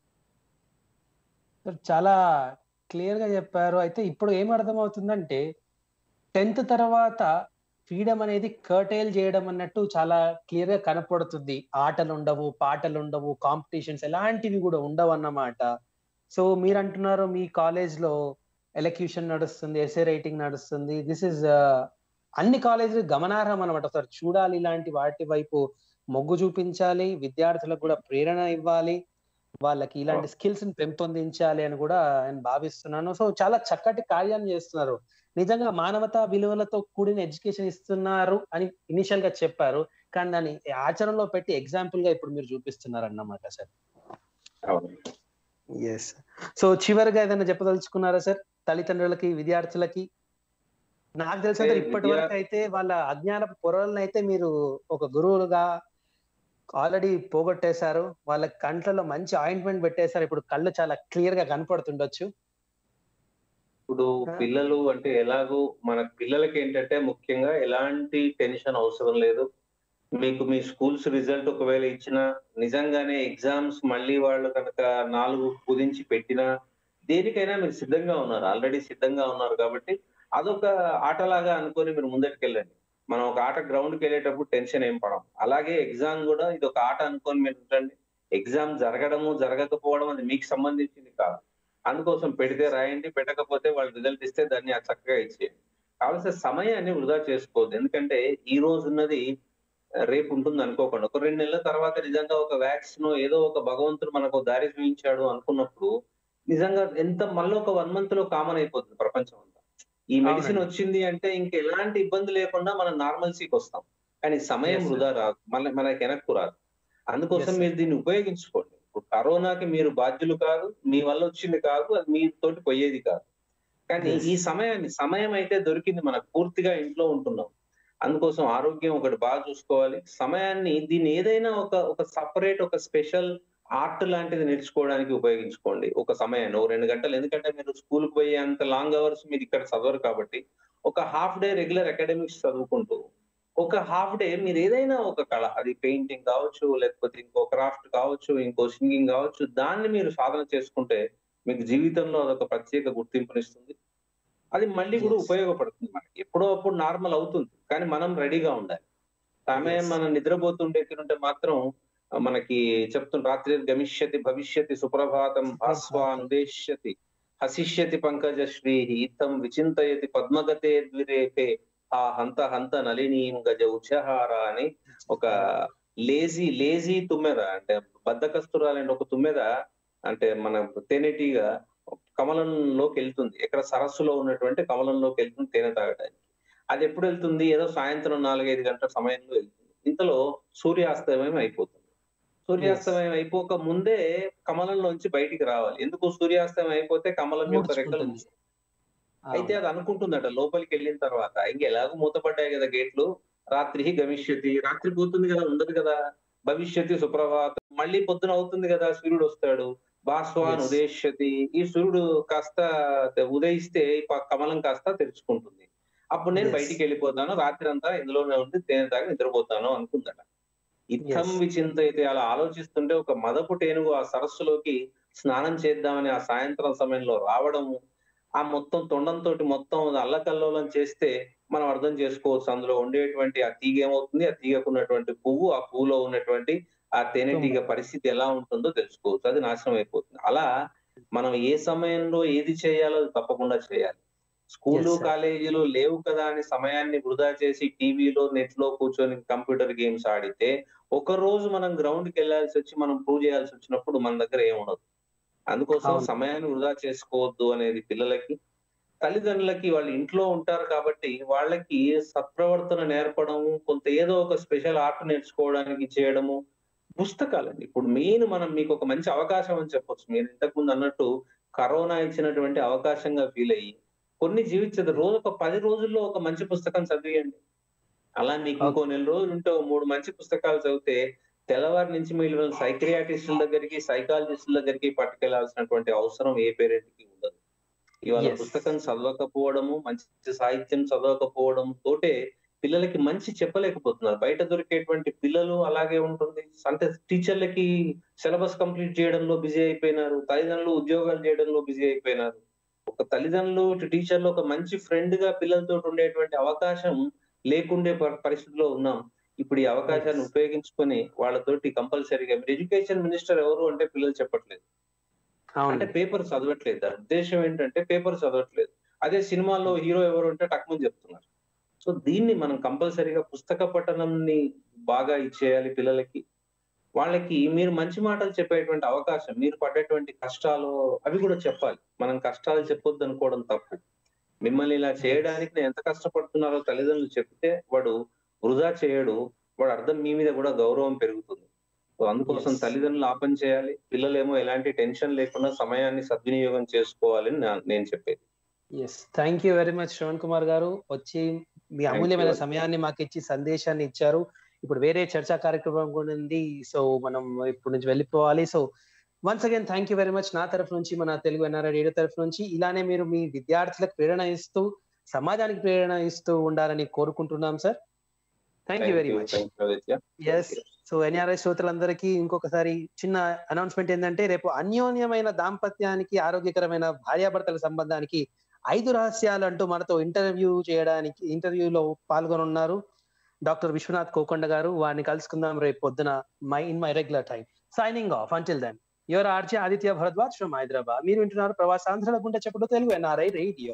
సార్ చాలా క్లియర్ గా చెప్పారు అయితే ఇప్పుడు ఏం అర్థమవుతుందంటే టెన్త్ తర్వాత ఫ్రీడమ్ అనేది కర్టైల్ చేయడం అన్నట్టు చాలా క్లియర్ గా కనపడుతుంది ఆటలు ఉండవు పాటలు ఉండవు కాంపిటీషన్స్ ఎలాంటివి కూడా ఉండవు అన్నమాట సో మీరు అంటున్నారు మీ కాలేజ్ లో ఎలక్యూషన్ నడుస్తుంది ఎస్ఏ రైటింగ్ నడుస్తుంది దిస్ ఇస్ అన్ని కాలేజీలు గమనార్హం అనమాట సార్ చూడాలి ఇలాంటి వాటి వైపు మొగ్గు చూపించాలి విద్యార్థులకు కూడా ప్రేరణ ఇవ్వాలి వాళ్ళకి ఇలాంటి స్కిల్స్ ని పెంపొందించాలి అని కూడా నేను భావిస్తున్నాను సో చాలా చక్కటి కార్యాన్ని చేస్తున్నారు నిజంగా మానవతా విలువలతో కూడిన ఎడ్యుకేషన్ ఇస్తున్నారు అని ఇనిషియల్ గా చెప్పారు కానీ దాన్ని ఆచరణలో పెట్టి ఎగ్జాంపుల్ గా ఇప్పుడు మీరు చూపిస్తున్నారు అన్నమాట సార్ అవును ఎస్ సో చివరిగా ఏదైనా చెప్పదలుచుకున్నారా సార్ తల్లిదండ్రులకి విద్యార్థులకి నాకు తెలిసి అంటే ఇప్పటి విద్యా- వరకు అయితే వాళ్ళ అజ్ఞానపు పొరలను అయితే మీరు ఒక గురువులుగా ఆల్రెడీ పోగొట్టేశారు వాళ్ళ కంట్లలో మంచి ఆయింట్మెంట్ పెట్టేశారు ఇప్పుడు కళ్ళు చాలా క్లియర్ గా కనపడుతుండొచ్చు ఇప్పుడు పిల్లలు అంటే ఎలాగో మన పిల్లలకి ఏంటంటే ముఖ్యంగా ఎలాంటి టెన్షన్ అవసరం లేదు మీకు మీ స్కూల్స్ రిజల్ట్ ఒకవేళ ఇచ్చినా నిజంగానే ఎగ్జామ్స్ మళ్ళీ వాళ్ళు కనుక నాలుగు కుదించి పెట్టినా దేనికైనా మీరు సిద్ధంగా ఉన్నారు ఆల్రెడీ సిద్ధంగా ఉన్నారు కాబట్టి అదొక ఆటలాగా అనుకొని మీరు ముందరికి వెళ్ళండి మనం ఒక ఆట గ్రౌండ్కి వెళ్ళేటప్పుడు టెన్షన్ ఏం పడం అలాగే ఎగ్జామ్ కూడా ఇది ఒక ఆట అనుకొని మీరు ఉంటండి ఎగ్జామ్ జరగడము జరగకపోవడం అది మీకు సంబంధించింది కాదు అందుకోసం పెడితే రాయండి పెట్టకపోతే వాళ్ళు రిజల్ట్ ఇస్తే దాన్ని ఆ చక్కగా ఇచ్చేయండి కావాల్సిన సమయాన్ని వృధా చేసుకోవద్దు ఎందుకంటే ఈ రోజు ఉన్నది రేపు ఉంటుంది అనుకోకుండా ఒక రెండు నెలల తర్వాత నిజంగా ఒక వ్యాక్సిన్ ఏదో ఒక భగవంతుడు మనకు దారి చూపించాడు అనుకున్నప్పుడు నిజంగా ఎంత మళ్ళీ ఒక వన్ మంత్ లో కామన్ అయిపోతుంది ప్రపంచం అంతా ఈ మెడిసిన్ అవునండి. వచ్చింది అంటే ఇంకా ఎలాంటి ఇబ్బంది లేకుండా మనం నార్మల్సీకి వస్తాం కానీ సమయం Yes, sir. వృధా రాదు మళ్ళీ మనకి వెనక్కు రాదు అందుకోసం Yes, sir. మీరు దీన్ని ఉపయోగించుకోండి ఇప్పుడు కరోనాకి మీరు బాధ్యులు కాదు మీ వల్ల వచ్చింది కాదు అది మీతోటి పోయేది కాదు కానీ Yes. ఈ సమయాన్ని సమయం అయితే దొరికింది మనకు పూర్తిగా ఇంట్లో ఉంటున్నాం అందుకోసం ఆరోగ్యం ఒకటి బాగా చూసుకోవాలి సమయాన్ని దీన్ని ఏదైనా ఒక ఒక సపరేట్ ఒక స్పెషల్ ఆర్ట్ లాంటిది నేర్చుకోవడానికి ఉపయోగించుకోండి ఒక సమయాన్ని ఓ రెండు గంటలు ఎందుకంటే మీరు స్కూల్కి పోయే అంత లాంగ్ అవర్స్ మీరు ఇక్కడ చదవరు కాబట్టి ఒక హాఫ్ డే రెగ్యులర్ అకాడమిక్స్ చదువుకుంటూ ఒక హాఫ్ డే మీరు ఏదైనా ఒక కళ అది పెయింటింగ్ కావచ్చు లేకపోతే ఇంకో క్రాఫ్ట్ కావచ్చు ఇంకో సింగింగ్ కావచ్చు దాన్ని మీరు సాధన చేసుకుంటే మీకు జీవితంలో అదొక ప్రత్యేక గుర్తింపునిస్తుంది అది మళ్ళీ కూడా Yes. ఉపయోగపడుతుంది మనకి ఎప్పుడో అప్పుడు నార్మల్ అవుతుంది కానీ మనం రెడీగా ఉండాలి సమయం Yes. మనం నిద్రపోతుండే తినుంటే మాత్రం ఆ, మనకి చెప్తున్న రాత్రి గమిష్యతి భవిష్యతి సుప్రభాతం భాస్వానుదేశ్యతి హసిష్యతి పంకజ శ్రీ ఇత్తం విచింతయతి పద్మగతే ద్విరేపే ఆ హంత హంత నలినీం గజ ఉచహార అని ఒక లేజీ లేజీ తుమ్మెద అంటే బద్దకస్తురాలంటే ఒక తుమ్మెద అంటే మన తేనెటీగా కమలంలోకి వెళ్తుంది ఎక్కడ సరస్సులో ఉన్నటువంటి కమలంలోకి వెళ్తుంది తేనె తాగడానికి అది ఎప్పుడు వెళ్తుంది ఏదో సాయంత్రం నాలుగైదు గంటల సమయంలో వెళ్తుంది ఇంతలో సూర్యాస్తమయం అయిపోతుంది సూర్యాస్తమయం అయిపోక ముందే కమలంలోంచి బయటికి రావాలి ఎందుకు సూర్యాస్తమయం అయిపోతే కమలం యొక్క రెక్కలు ముడుచుకుంటుంది. అయితే అది అనుకుంటుందట లోపలికి వెళ్ళిన తర్వాత ఇంక ఎలాగో మూతపడ్డాయి కదా గేట్లు రాత్రి గమిష్యతి రాత్రి పోతుంది కదా ఉండదు కదా భవిష్యత్తు సుప్రభాతం మళ్ళీ పొద్దున అవుతుంది కదా సూర్యుడు వస్తాడు భాస్వాన్ Yes. ఉదయిష్యతి ఈ సూర్యుడు కాస్త ఉదయిస్తే ఈ ప- కమలం కాస్త తెరుచుకుంటుంది అప్పుడు నేను Yes. బయటికి వెళ్ళిపోతాను రాత్రి అంతా ఇందులోనే ఉండి తేనె తాగి నిద్రపోతాను అనుకుందట ఇత్తం Yes. విచింత అయితే అలా ఆలోచిస్తుంటే ఒక మదపు టేనుగు ఆ సరస్సులోకి స్నానం చేద్దామని ఆ సాయంత్రం సమయంలో రావడము ఆ మొత్తం తొండంతో మొత్తం అల్లకల్లోలం చేస్తే మనం అర్థం చేసుకోవచ్చు అందులో ఉండేటువంటి ఆ తీగ ఏమవుతుంది ఆ తీగకు ఉన్నటువంటి పువ్వు ఆ పువ్వులో ఉన్నటువంటి ఆ తేనెటీగ పరిస్థితి ఎలా ఉంటుందో తెలుసుకోవచ్చు అది నాశనం అయిపోతుంది అలా మనం ఏ సమయంలో ఏది చేయాలో అది తప్పకుండా చేయాలి స్కూలు Yes, sir. కాలేజీలు లేవు కదా అని సమయాన్ని వృధా చేసి టీవీలో నెట్ లో కూర్చొని కంప్యూటర్ గేమ్స్ ఆడితే ఒక రోజు మనం గ్రౌండ్ కి వెళ్ళాల్సి వచ్చి మనం ప్రూవ్ చేయాల్సి వచ్చినప్పుడు మన దగ్గర ఏముండదు అందుకోసం అవును. సమయాన్ని వృధా చేసుకోవద్దు అనేది పిల్లలకి తల్లిదండ్రులకి వాళ్ళు ఇంట్లో ఉంటారు కాబట్టి వాళ్ళకి సత్ప్రవర్తన నేర్పడము కొంత ఏదో ఒక స్పెషల్ ఆర్ట్ నేర్చుకోవడానికి చేయడము పుస్తకాలండి ఇప్పుడు మెయిన్ మనం మీకు ఒక మంచి అవకాశం అని చెప్పొచ్చు మీరు ఇంతకు ముందు అన్నట్టు కరోనా ఇచ్చినటువంటి అవకాశంగా ఫీల్ అయ్యి కొన్ని జీవించదు రోజు ఒక పది రోజుల్లో ఒక మంచి పుస్తకం చదివేయండి అలా మీకు ఇంకో నెల రోజులు ఉంటే ఓ మూడు మంచి పుస్తకాలు చదివితే తెల్లవారి నుంచి మీరు సైక్రియాటిస్టుల దగ్గరికి సైకాలజిస్టుల దగ్గరికి పట్టుకెళ్లాల్సినటువంటి అవసరం ఏ పేరెంట్ కి ఉండదు ఇవాళ Yes. పుస్తకం చదవకపోవడము మంచి సాహిత్యం చదవకపోవడం తోటే పిల్లలకి మంచి చెప్పలేకపోతున్నారు బయట దొరికేటువంటి పిల్లలు అలాగే ఉంటుంది అంటే టీచర్లకి సిలబస్ కంప్లీట్ చేయడంలో బిజీ అయిపోయినారు తల్లిదండ్రులు ఉద్యోగాలు చేయడంలో బిజీ అయిపోయినారు ఒక తల్లిదండ్రులు టీచర్లు ఒక మంచి ఫ్రెండ్ గా పిల్లలతో ఉండేటువంటి అవకాశం లేకుండే ప- పరిస్థితిలో ఉన్నాం ఇప్పుడు ఈ అవకాశాన్ని Yes. ఉపయోగించుకొని వాళ్ళతోటి కంపల్సరీగా మీరు ఎడ్యుకేషన్ మినిస్టర్ ఎవరు అంటే పిల్లలు చెప్పట్లేదు అంటే అవును పేపర్ చదవట్లేదు దాని ఉద్దేశం ఏంటంటే పేపర్ చదవట్లేదు అదే సినిమాలో హీరో ఎవరు అంటే టక్మని చెప్తున్నారు సో దీన్ని మనం కంపల్సరీగా పుస్తక పఠనంని బాగా ఇచ్చేయాలి పిల్లలకి వాళ్ళకి మీరు మంచి మాటలు చెప్పేటువంటి అవకాశం మీరు పడేటువంటి కష్టాలు అవి కూడా చెప్పాలి మనం కష్టాలు చెప్పొద్దు అనుకోవడం తప్పు మిమ్మల్ని ఇలా చేయడానికి నేను ఎంత కష్టపడుతున్నారో తల్లిదండ్రులు చెప్తే వాడు వృధా చేయడు వాడు అర్థం మీ మీద కూడా గౌరవం పెరుగుతుంది సో అందుకోసం Yes. తల్లిదండ్రులు ఆ పని చేయాలి పిల్లలేమో ఎలాంటి టెన్షన్ లేకుండా సమయాన్ని సద్వినియోగం చేసుకోవాలని నా- నేను చెప్పేది yes thank you very much Shravan Kumar గారు వచ్చి మీ అమూల్యమైన సమయాన్ని మాకు ఇచ్చి సందేశాన్ని ఇచ్చారు ఇప్పుడు వేరే చర్చా కార్యక్రమం కూడా ఉంది సో మనం ఇప్పుడు నుంచి వెళ్ళిపోవాలి so once again thank you very much నా తరఫు నుంచి మన తెలుగు ఎన్ఆర్ఐ రేడియో తరఫు నుంచి ఇలానే మీరు మీ విద్యార్థులకు ప్రేరణ ఇస్తూ సమాజానికి ప్రేరణ ఇస్తూ ఉండాలని కోరుకుంటున్నాం sir thank you very much yes so NRI శ్రోతలందరికీ ఇంకొకసారి చిన్న అనౌన్స్మెంట్ ఏంటంటే రేపు అన్యోన్యమైన దాంపత్యానికి ఆరోగ్యకరమైన భార్యాభర్తల సంబంధానికి ఐదు రహస్యాలు అంటూ మనతో ఇంటర్వ్యూ చేయడానికి ఇంటర్వ్యూలో పాల్గొనున్నారు డాక్టర్ విశ్వనాథ్ కోకొండ గారు వారిని కలుసుకుందాం రేపు పొద్దున my in my regular time signing off until then your RJ Aditya Bharadwaj from Hyderabad మీరు వింటున్నారు ప్రవాసాంధ్రుల గుండె చెప్పుడు తెలుగు ఎన్ఆర్ఐ రేడియో